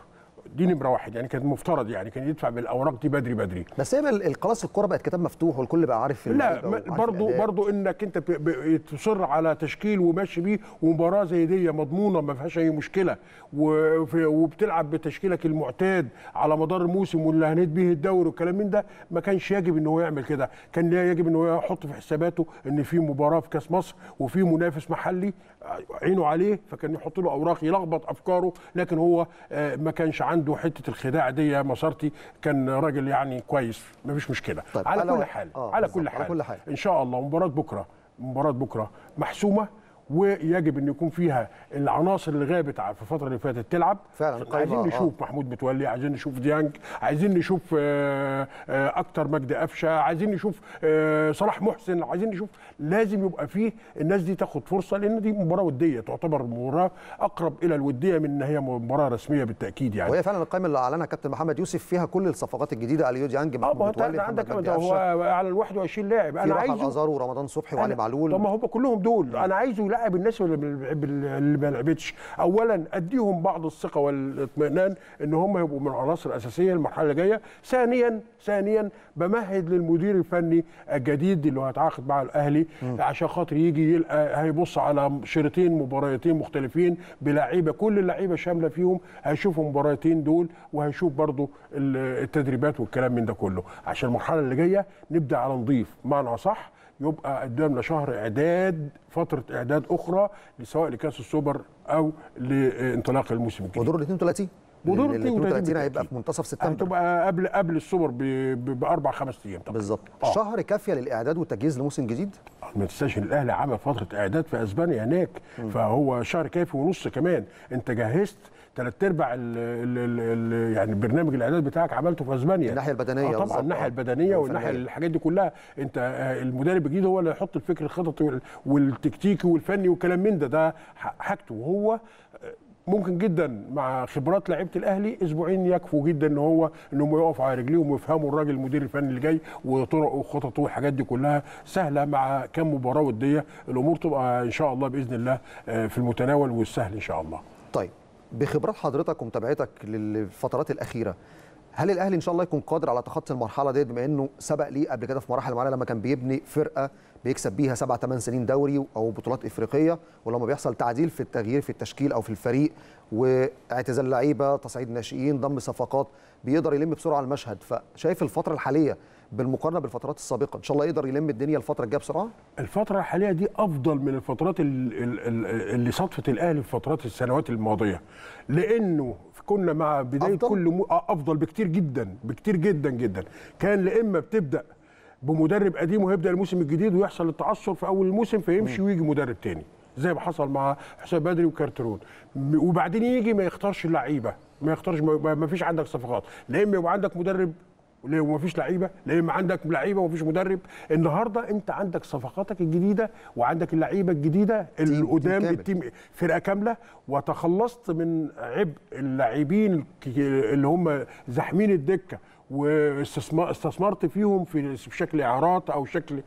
دي نمره واحد يعني كان مفترض يعني كان يدفع بالاوراق دي بدري بدري بس هي ال- خلاص الكوره بقت كتاب مفتوح والكل بقى عارف لا اللعيبة ما- وعارف برضو الأداء. برضو انك انت ب- ب- تصر على تشكيل وماشي بيه ومباراه زي دي مضمونه ما فيهاش اي مشكله وفي- وبتلعب بتشكيلك المعتاد على مدار الموسم واللي هنيت بيه الدوري والكلام من ده ما كانش يجب ان هو يعمل كده كان يجب ان هو يحط في حساباته ان في مباراه في كاس مصر وفي منافس محلي عينه عليه فكان يحط له اوراق يلخبط افكاره لكن هو آه، ما كانش عنده حته الخداع دي يا مسارتي كان راجل يعني كويس ما فيش مشكله طيب، على على- كل حال آه، على بالظبط، كل على حال كل حال. ان شاء الله مباراه بكره مباراه بكره محسومه ويجب ان يكون فيها العناصر اللي غابت ع- في الفتره اللي فاتت تلعب فعلا، قايمة، عايزين آه. نشوف محمود متولي عايزين نشوف ديانج عايزين نشوف آه، آه، اكتر مجدي قفشه عايزين نشوف آه، صلاح محسن عايزين نشوف لازم يبقى فيه الناس دي تاخد فرصه لان دي مباراه وديه تعتبر مباراه اقرب الى الوديه من ان هي مباراه رسميه بالتاكيد يعني وهي فعلا القائمه اللي اعلنها كابتن محمد يوسف فيها كل الصفقات الجديده اليو ديانج اه محمود ما هو انت متولي عندك محمد مجدي هو قفشه على ال 21 لاعب في انا راحه عايزه الازارو ورمضان صبحي وعلي أنا- معلول طب ما هم كلهم دول انا عايزه يلعب الناس اللي اللي اللي ما لعبتش اولا اديهم بعض الثقه والاطمئنان ان هم يبقوا من العناصر الاساسيه المرحله اللي جايه ثانيا ثانيا بمهد للمدير الفني الجديد اللي هو هيتعاقد مع الاهلي عشان خاطر يجي يلقى هيبص على شريطين مباراتين مختلفين بلعيبه كل اللعيبه شامله فيهم هيشوفوا المباراتين دول وهيشوف برضو ال- التدريبات والكلام من ده كله عشان المرحله اللي جايه نبدا على نضيف معنى صح يبقى قدامنا شهر اعداد فتره اعداد اخرى سواء لكاس السوبر او لانطلاق الموسم الجديد ودور ال 32 ودور ال 32 32 هيبقى بالتأكيد. في منتصف سبتمبر هتبقى قبل قبل السوبر ب- ب- باربع خمس ايام طبعا بالظبط آه. شهر كافيه للاعداد والتجهيز لموسم جديد ما تنساش ان الاهلي عمل فتره اعداد في اسبانيا هناك فهو شهر كافي ونص كمان انت جهزت ثلاث ارباع ال ال ال ال يعني برنامج الاعداد بتاعك عملته في اسبانيا الناحية البدنية آه بالظبط، طبعا الناحيه آه. البدنيه والناحيه والفنية. الحاجات دي كلها انت آه، المدرب الجديد هو اللي هيحط الفكر الخططي وال- والتكتيكي والفني والكلام من ده ده ح- حاجته وهو آه، ممكن جدا مع خبرات لعيبه الاهلي اسبوعين يكفوا جدا ان هو ان هم يقفوا على رجليهم ويفهموا الراجل المدير الفني اللي جاي وطرقه وخططه والحاجات دي كلها سهله مع كم مباراه وديه الامور تبقى ان شاء الله باذن الله آه، في المتناول والسهل ان شاء الله طيب بخبرات حضرتك ومتابعتك للفترات الاخيره هل الاهلي ان شاء الله يكون قادر على تخطي المرحله ديت بما انه سبق ليه قبل كده في مراحل معينه لما كان بيبني فرقه بيكسب بيها سبع ثمان سنين دوري او بطولات افريقيه ولما بيحصل تعديل في التغيير في التشكيل او في الفريق واعتزال لعيبه تصعيد ناشئين ضم صفقات بيقدر يلم بسرعه المشهد فشايف الفتره الحاليه بالمقارنه بالفترات السابقه ان شاء الله يقدر يلم الدنيا الفتره الجايه بسرعه الفترة الحالية دي أفضل من الفترات ال- ال- ال- اللي صدفت الأهلي في فترات السنوات الماضية لأنه كنا مع بداية أفضل؟ كل م... آه، أفضل بكتير جدا بكتير جدا جدا كان لإما بتبدأ بمدرب قديم وهيبدأ الموسم الجديد ويحصل التعثر في أول الموسم فيمشي ويجي مدرب تاني زي ما حصل مع حسام بدري وكارترون م- وبعدين يجي ما يختارش اللعيبة ما يختارش ما ما فيش عندك صفقات لا إما يبقى عندك مدرب ليه ومفيش لعيبه ليه ما عندك لعيبه ومفيش مدرب النهارده انت عندك صفقاتك الجديده وعندك اللعيبه الجديده القدام كامل. التيم فرقه كامله وتخلصت من عبء اللاعبين الك- اللي هم زاحمين الدكه واستثمرت فيهم في في شكل اعارات او شكل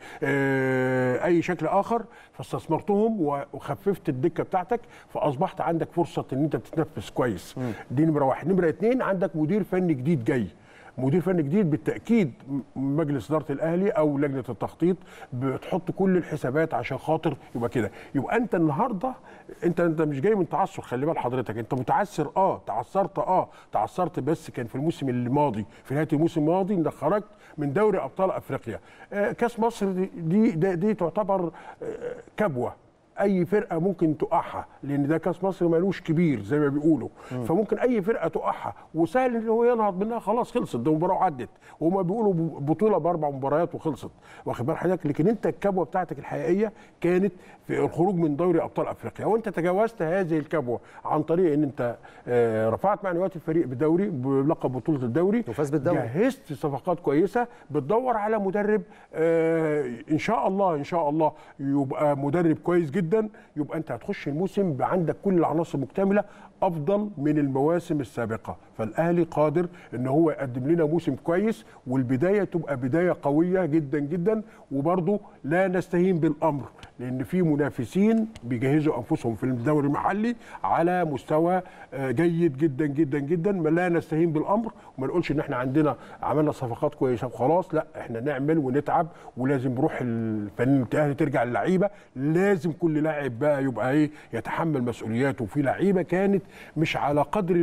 آه، اي شكل اخر فاستثمرتهم وخففت الدكه بتاعتك فاصبحت عندك فرصه ان انت تتنفس كويس دي نمره واحد نمره اتنين عندك مدير فني جديد جاي مدير فني جديد بالتاكيد م- مجلس اداره الاهلي او لجنه التخطيط بتحط كل الحسابات عشان خاطر يبقى كده يبقى انت النهارده انت انت مش جاي من تعثر خلي بال حضرتك انت متعثر اه تعثرت اه تعثرت بس كان في الموسم الماضي في نهايه الموسم الماضي انك خرجت من دوري ابطال افريقيا آه كاس مصر دي دي, دي, دي تعتبر آه كبوه اي فرقه ممكن تقعها لان ده كاس مصر مالوش كبير زي ما بيقولوا فممكن اي فرقه تقعها وسهل ان هو ينهض منها خلاص خلصت ده مباراه وعدت وهما بيقولوا ب- بطوله باربع مباريات وخلصت واخد بال حضرتك لكن انت الكبوه بتاعتك الحقيقيه كانت في الخروج من دوري ابطال افريقيا وانت تجاوزت هذه الكبوه عن طريق ان انت آه، رفعت معنويات الفريق بالدوري بلقب بطوله الدوري وفاز بالدوري. جهزت صفقات كويسه بتدور على مدرب آه ان شاء الله ان شاء الله يبقى مدرب كويس جدا يبقى انت هتخش الموسم عندك كل العناصر مكتمله افضل من المواسم السابقه فالاهلي قادر ان هو يقدم لنا موسم كويس والبدايه تبقى بدايه قويه جدا جدا وبرضه لا نستهين بالامر لان في منافسين بيجهزوا انفسهم في الدوري المحلي على مستوى آه، جيد جدا جدا جدا ما لا نستهين بالامر وما نقولش ان احنا عندنا عملنا صفقات كويسه وخلاص لا احنا نعمل ونتعب ولازم روح الفنان الاهلي ترجع للعيبه لازم كل لاعب بقى يبقى ايه يتحمل مسؤولياته وفي لعيبه كانت مش على قدر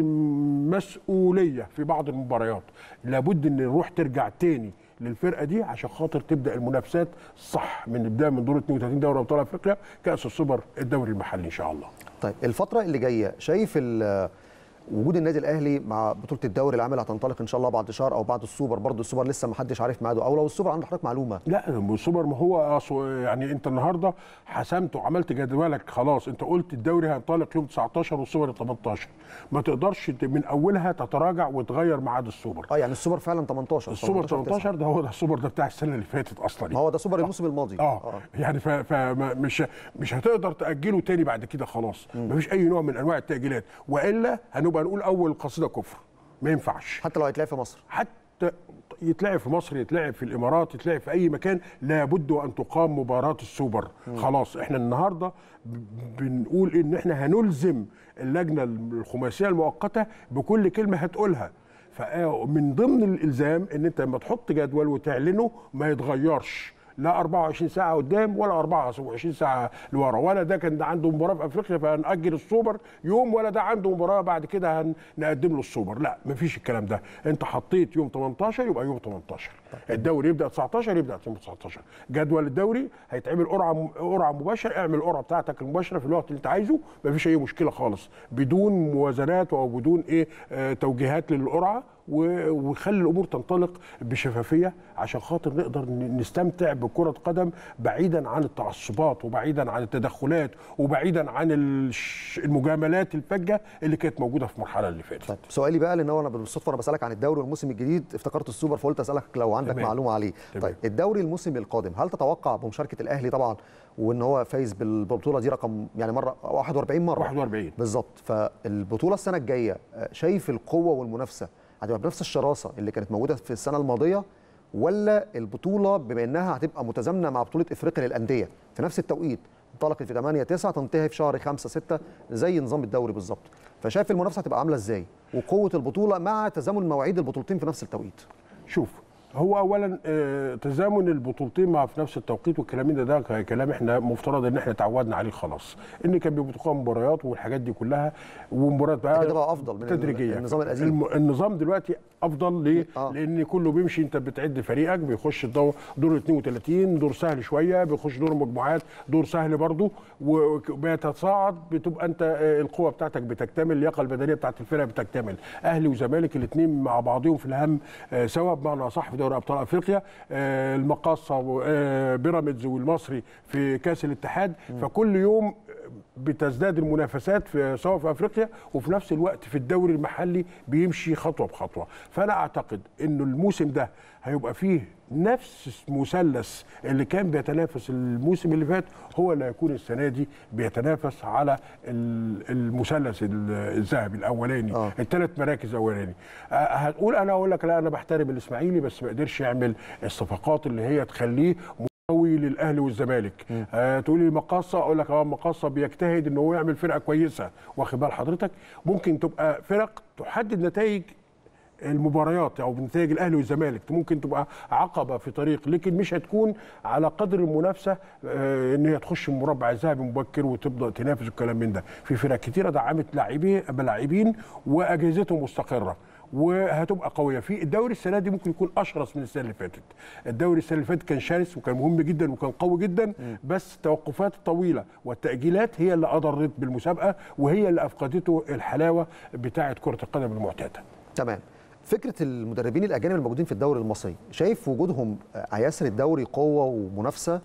المسؤوليه في بعض المباريات لابد ان الروح ترجع تاني للفرقه دي عشان خاطر تبدا المنافسات صح من بدايه من دور 32 دوري ابطال افريقيا كاس السوبر الدوري المحلي ان شاء الله طيب الفترة اللي جاية شايف ال- وجود النادي الاهلي مع بطولة الدوري العام هتنطلق ان شاء الله بعد شهر او بعد السوبر برضه السوبر لسه ما حدش عارف ميعاده او لو السوبر عند حضرتك معلومة لا السوبر ما هو أصو- يعني انت النهارده حسمت وعملت جدولك خلاص انت قلت الدوري هينطلق يوم 19 والسوبر 18 ما تقدرش ت- من اولها تتراجع وتغير ميعاد السوبر اه يعني السوبر فعلا 18 السوبر 18 18 ده هو ده السوبر ده بتاع السنه اللي فاتت اصلا ما هو ده سوبر الموسم الماضي اه يعني ف- فمش مش هتقدر تاجله تاني بعد كده خلاص مفيش اي نوع من انواع التاجيلات والا هنبقى نقول اول قصيده كفر ما ينفعش حتى لو هيتلعب في مصر حتى يتلعب في مصر يتلعب في الامارات يتلعب في اي مكان لابد وان تقام مباراه السوبر خلاص احنا النهارده ب- بنقول ان احنا هنلزم اللجنه الخماسيه المؤقته بكل كلمه هتقولها فمن ضمن الالزام ان انت لما تحط جدول وتعلنه ما يتغيرش لا 24 ساعه قدام ولا 24 ساعه لورا ولا ده كان ده عنده مباراه في افريقيا فهنأجل السوبر يوم ولا ده عنده مباراه بعد كده هنقدم له السوبر لا مفيش الكلام ده انت حطيت يوم 18 يبقى يوم 18 الدوري يبدا 19 يبدا يوم 19 جدول الدوري هيتعمل قرعه قرعه مباشره اعمل القرعه بتاعتك المباشره في الوقت اللي انت عايزه مفيش اي مشكله خالص بدون موازنات او بدون ايه آه توجيهات للقرعه و- وخلي الامور تنطلق بشفافيه عشان خاطر نقدر ن- نستمتع بكره قدم بعيدا عن التعصبات وبعيدا عن التدخلات وبعيدا عن الش- المجاملات الفجه اللي كانت موجوده في المرحله اللي فاتت طيب سؤالي بقى لان هو انا بالصدفه انا بسالك عن الدوري والموسم الجديد افتكرت السوبر فقلت اسالك لو عندك تمام. معلومه عليه تمام. طيب الدوري الموسم القادم هل تتوقع بمشاركه الاهلي طبعا وان هو فايز بالبطوله دي رقم يعني مره 41 مره 41 بالظبط فالبطوله السنه الجايه آه، شايف القوه والمنافسه هتبقى بنفس الشراسه اللي كانت موجوده في السنه الماضيه ولا البطوله بما انها هتبقى متزامنه مع بطوله افريقيا للانديه في نفس التوقيت انطلقت في 8 9 تنتهي في شهر 5 6 زي نظام الدوري بالظبط فشايف المنافسه هتبقى عامله ازاي وقوه البطوله مع تزامن مواعيد البطولتين في نفس التوقيت شوف هو اولا آه، تزامن البطولتين مع في نفس التوقيت والكلام ده ده كلام احنا مفترض ان احنا تعودنا عليه خلاص ان كان بيبقى مباريات والحاجات دي كلها ومباريات بقى كده بقى أفضل من تدريجيه النظام القديم. الم- النظام دلوقتي افضل ليه؟ آه. لان كله بيمشي انت بتعد فريقك بيخش الدور دور 32 دور سهل شويه بيخش دور مجموعات دور سهل برضه وبيتصاعد بتبقى انت آه، القوه بتاعتك بتكتمل اللياقه البدنيه بتاعت الفرقه بتكتمل اهلي وزمالك الاثنين مع بعضهم في الهم آه، سوا بمعنى صح في دوري ابطال افريقيا آه، المقاصه وبيراميدز والمصري في كاس الاتحاد فكل يوم بتزداد المنافسات في سواء في افريقيا وفي نفس الوقت في الدوري المحلي بيمشي خطوه بخطوه فانا اعتقد انه الموسم ده هيبقى فيه نفس مثلث اللي كان بيتنافس الموسم اللي فات هو اللي هيكون السنه دي بيتنافس على ال- المثلث ال- الذهبي الاولاني آه. الثلاث مراكز الاولاني أه، هتقول انا اقول لك لا انا بحترم الاسماعيلي بس ما قدرش يعمل الصفقات اللي هي تخليه قوي للاهلي والزمالك آه تقول لي مقاصه اقول لك اه مقاصه بيجتهد ان هو يعمل فرقه كويسه واخد بال حضرتك ممكن تبقى فرق تحدد نتائج المباريات او نتائج الاهلي والزمالك ممكن تبقى عقبه في طريق لكن مش هتكون على قدر المنافسه آه ان هي تخش المربع الذهبي مبكر وتبدا تنافس الكلام من ده في فرق كتيره دعمت لاعبين بلاعبين واجهزتهم مستقره وهتبقى قويه في الدوري السنه دي ممكن يكون اشرس من السنه اللي فاتت الدوري السنه اللي فاتت كان شرس وكان مهم جدا وكان قوي جدا بس التوقفات الطويله والتاجيلات هي اللي اضرت بالمسابقه وهي اللي افقدته الحلاوه بتاعه كره القدم المعتاده تمام فكره المدربين الاجانب الموجودين في الدوري المصري شايف وجودهم آه، هيسر الدوري قوه ومنافسه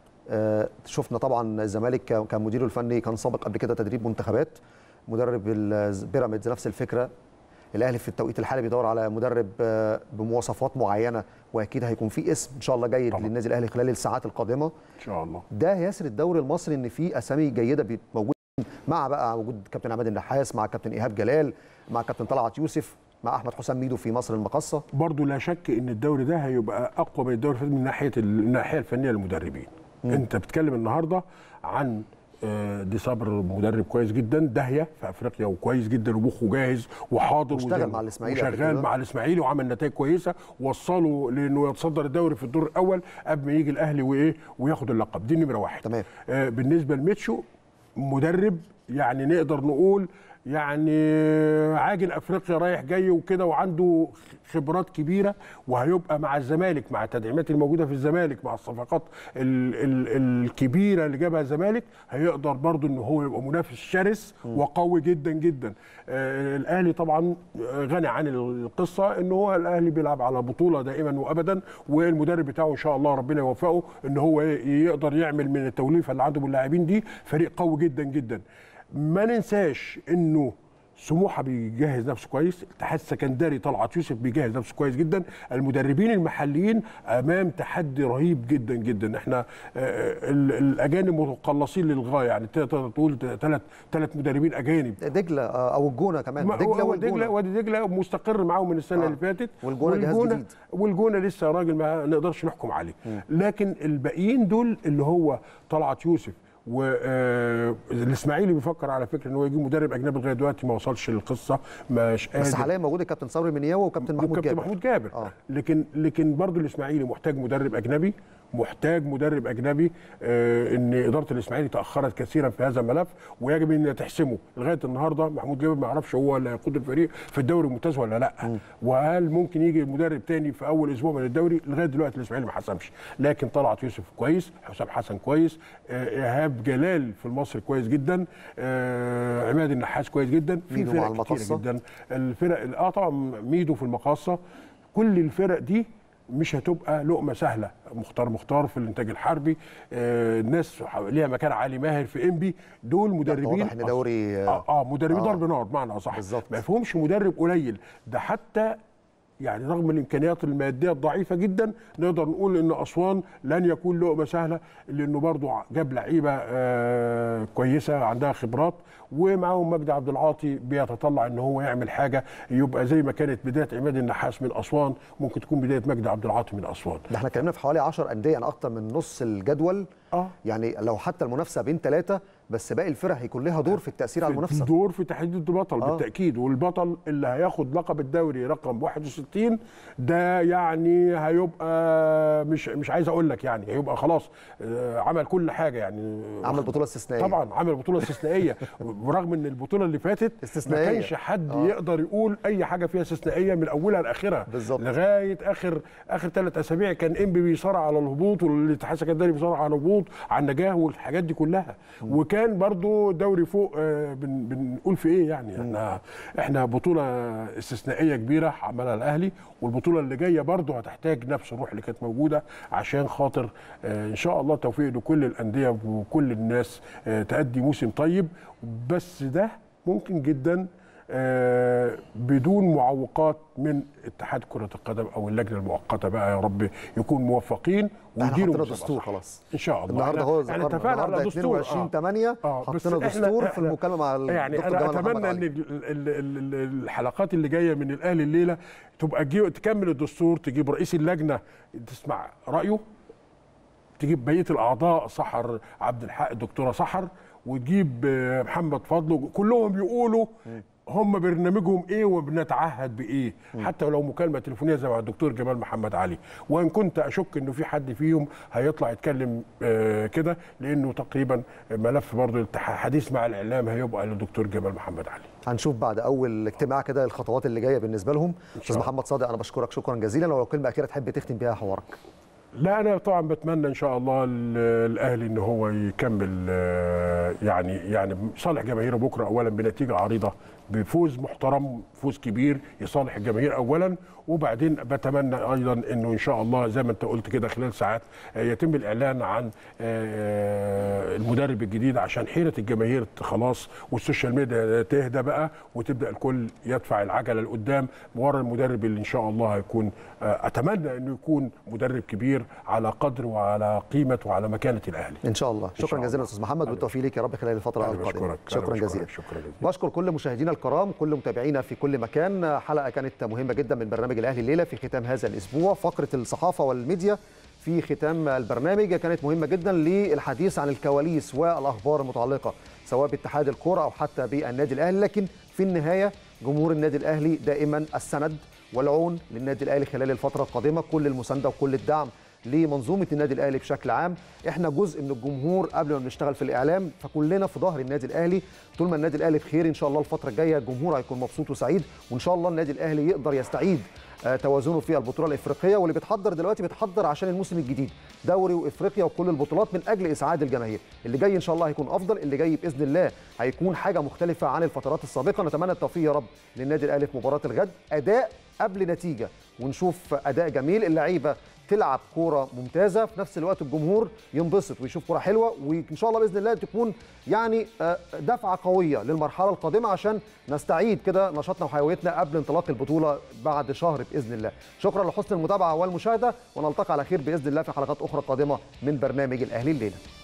آه، شفنا طبعا الزمالك ك- كان مديره الفني كان سابق قبل كده تدريب منتخبات مدرب ال- بيراميدز نفس الفكره الاهلي في التوقيت الحالي بيدور على مدرب آه، بمواصفات معينه واكيد هيكون في اسم ان شاء الله جيد طبعا. للنادي الاهلي خلال الساعات القادمه ان شاء الله ده هيسر الدوري المصري ان في اسامي جيده بي- موجوده مع بقى وجود كابتن عماد النحاس مع كابتن ايهاب جلال مع كابتن طلعت يوسف مع احمد حسام ميدو في مصر المقاصه برضو لا شك ان الدوري ده هيبقى اقوى من الدوري اللي فات من ناحيه الناحيه الفنيه للمدربين انت بتتكلم النهارده عن آه، دي صبر مدرب كويس جدا داهيه في افريقيا وكويس جدا ومخه جاهز وحاضر واشتغل وزي- مع الإسماعيلي قبل وشغال كده. مع الاسماعيلي وعمل نتائج كويسه وصله لانه يتصدر الدوري في الدور الاول قبل ما يجي الاهلي وايه وياخد اللقب دي نمره واحد تمام. آه، بالنسبه لميتشو مدرب يعني نقدر نقول يعني عاجل افريقيا رايح جاي وكده وعنده خبرات كبيره وهيبقى مع الزمالك مع التدعيمات الموجوده في الزمالك مع الصفقات ال ال الكبيره اللي جابها الزمالك هيقدر برضه ان هو يبقى منافس شرس وقوي جدا جدا آه الاهلي طبعا غني عن القصه ان هو الاهلي بيلعب على بطوله دائما وابدا والمدرب بتاعه ان شاء الله ربنا يوفقه ان هو يقدر يعمل من التوليفه اللي عنده باللاعبين دي فريق قوي جدا جدا ما ننساش انه سموحه بيجهز نفسه كويس الاتحاد السكندري طلعت يوسف بيجهز نفسه كويس جدا المدربين المحليين امام تحدي رهيب جدا جدا احنا آه، ال- الاجانب مقلصين للغايه يعني تقدر تقول ثلاث ثلاث مدربين اجانب دجله آه، او الجونه كمان ما- دجله هو دجله والجونه وادي دجله مستقر معاهم من السنه آه. اللي فاتت والجونة جهاز جديد. والجونه لسه راجل ما نقدرش نحكم عليه لكن الباقيين دول اللي هو طلعت يوسف والاسماعيلي بيفكر على فكره ان هو يجيب مدرب اجنبي لغايه دلوقتي ما وصلش للقصه مش بس قادر حاليا موجود الكابتن صبري منياوي وكابتن محمود وكابتن جابر محمود جابر آه. لكن لكن برضه الاسماعيلي محتاج مدرب اجنبي محتاج مدرب اجنبي آه ان اداره الاسماعيلي تاخرت كثيرا في هذا الملف ويجب ان تحسمه لغايه النهارده محمود جابر ما يعرفش هو اللي هيقود الفريق في الدوري الممتاز ولا لا وهل ممكن يجي مدرب تاني في اول اسبوع من الدوري لغايه دلوقتي الاسماعيلي ما حسمش لكن طلعت يوسف كويس حسام حسن كويس آه ايهاب جلال في المصري كويس جدا آه عماد النحاس كويس جدا في ميدو مع فرق كتيره المقصة. جدا الفرق اه طبعا ميدو في المقاصه كل الفرق دي مش هتبقى لقمه سهله مختار مختار في الانتاج الحربي آه الناس ليها مكان علي ماهر في انبي دول مدربين واضح ان دوري اه, آه مدربين آه. ضرب نار بمعنى اصح بالظبط. ما يفهمش مدرب قليل ده حتى يعني رغم الامكانيات الماديه الضعيفه جدا نقدر نقول ان اسوان لن يكون لقمه سهله لانه برضه جاب لعيبه آه كويسه عندها خبرات ومعاهم مجدي عبد العاطي بيتطلع ان هو يعمل حاجه يبقى زي ما كانت بدايه عماد النحاس من اسوان ممكن تكون بدايه مجدي عبد العاطي من اسوان ده احنا اتكلمنا في حوالي 10 انديه يعني اكتر من نص الجدول اه يعني لو حتى المنافسه بين ثلاثه بس باقي الفرق هيكون لها دور في التاثير على في المنافسه دور في تحديد البطل آه. بالتاكيد والبطل اللي هياخد لقب الدوري رقم 61 ده يعني هيبقى مش مش عايز اقول لك يعني هيبقى خلاص آه، عمل كل حاجه يعني عمل بطوله استثنائيه طبعا عمل بطوله استثنائيه ورغم ان البطوله اللي فاتت استثنائية. ما كانش حد آه. يقدر يقول اي حاجه فيها استثنائيه من اولها لاخرها بالظبط. لغايه اخر اخر ثلاث اسابيع كان انبي بيصارع على الهبوط والاتحاد السكندري بيصارع على الهبوط على النجاه والحاجات دي كلها وكان برضو دوري فوق آه، بن بنقول في ايه يعني احنا احنا بطوله استثنائيه كبيره عملها الاهلي والبطوله اللي جايه برضو هتحتاج نفس الروح اللي كانت موجوده عشان خاطر آه، ان شاء الله توفيق لكل الانديه وكل الناس آه، تأدي موسم طيب بس ده ممكن جدا آه، بدون معوقات من اتحاد كرة القدم او اللجنة المؤقتة بقى يا رب يكون موفقين احنا ويديروا حطينا مسابقة دستور صح. خلاص ان شاء الله النهارده إحنا- هو احنا ذكرنا اتفقنا على النهارده دستور 22 آه. 8 آه، بس حطينا إحنا- دستور في إحنا- المكالمه مع يعني الدكتور انا جمال محمد اتمنى ان علي. ال- ال- ال- ال- الحلقات اللي جايه من الاهلي الليله تبقى تجي- تكمل الدستور تجيب رئيس اللجنه تسمع رايه تجيب بقيه الاعضاء سحر عبد الحق الدكتوره سحر وتجيب آه، محمد فضل كلهم يقولوا هم برنامجهم ايه وبنتعهد بايه حتى لو مكالمه تليفونيه زي مع الدكتور جمال محمد علي وان كنت اشك انه في حد فيهم هيطلع يتكلم آه، كده لانه تقريبا ملف برضه الحديث مع الاعلام هيبقى للدكتور جمال محمد علي هنشوف بعد اول اجتماع كده الخطوات اللي جايه بالنسبه لهم استاذ الله. محمد صادق انا بشكرك شكرا جزيلا ولو كلمه اخيره تحب تختم بيها حوارك لا انا طبعا بتمنى ان شاء الله ال- الاهلي ان هو يكمل آه، يعني يعني صالح جماهيره بكره اولا بنتيجه عريضه بفوز محترم فوز كبير يصالح الجماهير اولا وبعدين بتمنى ايضا انه ان شاء الله زي ما انت قلت كده خلال ساعات آه، يتم الاعلان عن آه، المدرب الجديد عشان حيره الجماهير خلاص والسوشيال ميديا تهدى بقى وتبدا الكل يدفع العجله لقدام ورا المدرب اللي ان شاء الله هيكون آه، اتمنى انه يكون مدرب كبير كبير على قدر وعلى قيمه وعلى مكانه الاهلي ان شاء الله شكرا شاء جزيلا الله. استاذ محمد بالتوفيق ليك يا رب خلال الفتره أنا القادمه بشكرك. شكرا أنا جزيلا بشكرك. شكرا جزيلا. بشكر كل مشاهدينا الكرام كل متابعينا في كل مكان حلقه كانت مهمه جدا من برنامج الاهلي الليله في ختام هذا الاسبوع فقره الصحافه والميديا في ختام البرنامج كانت مهمه جدا للحديث عن الكواليس والاخبار المتعلقه سواء باتحاد الكره او حتى بالنادي الاهلي لكن في النهايه جمهور النادي الاهلي دائما السند والعون للنادي الاهلي خلال الفتره القادمه كل المسانده وكل الدعم لمنظومه النادي الاهلي بشكل عام احنا جزء من الجمهور قبل ما بنشتغل في الاعلام فكلنا في ظهر النادي الاهلي طول ما النادي الاهلي بخير ان شاء الله الفتره الجايه الجمهور هيكون مبسوط وسعيد وان شاء الله النادي الاهلي يقدر يستعيد آه، توازنه في البطوله الافريقيه واللي بيتحضر دلوقتي بيتحضر عشان الموسم الجديد دوري وافريقيا وكل البطولات من اجل اسعاد الجماهير اللي جاي ان شاء الله هيكون افضل اللي جاي باذن الله هيكون حاجه مختلفه عن الفترات السابقه نتمنى التوفيق يا رب للنادي الاهلي في مباراه الغد اداء قبل نتيجه ونشوف اداء جميل اللعيبه تلعب كوره ممتازه في نفس الوقت الجمهور ينبسط ويشوف كوره حلوه وان شاء الله باذن الله تكون يعني آه، دفعه قويه للمرحله القادمه عشان نستعيد كده نشاطنا وحيويتنا قبل انطلاق البطوله بعد شهر باذن الله شكرا لحسن المتابعه والمشاهده ونلتقي على خير باذن الله في حلقات اخرى قادمه من برنامج الاهلي الليله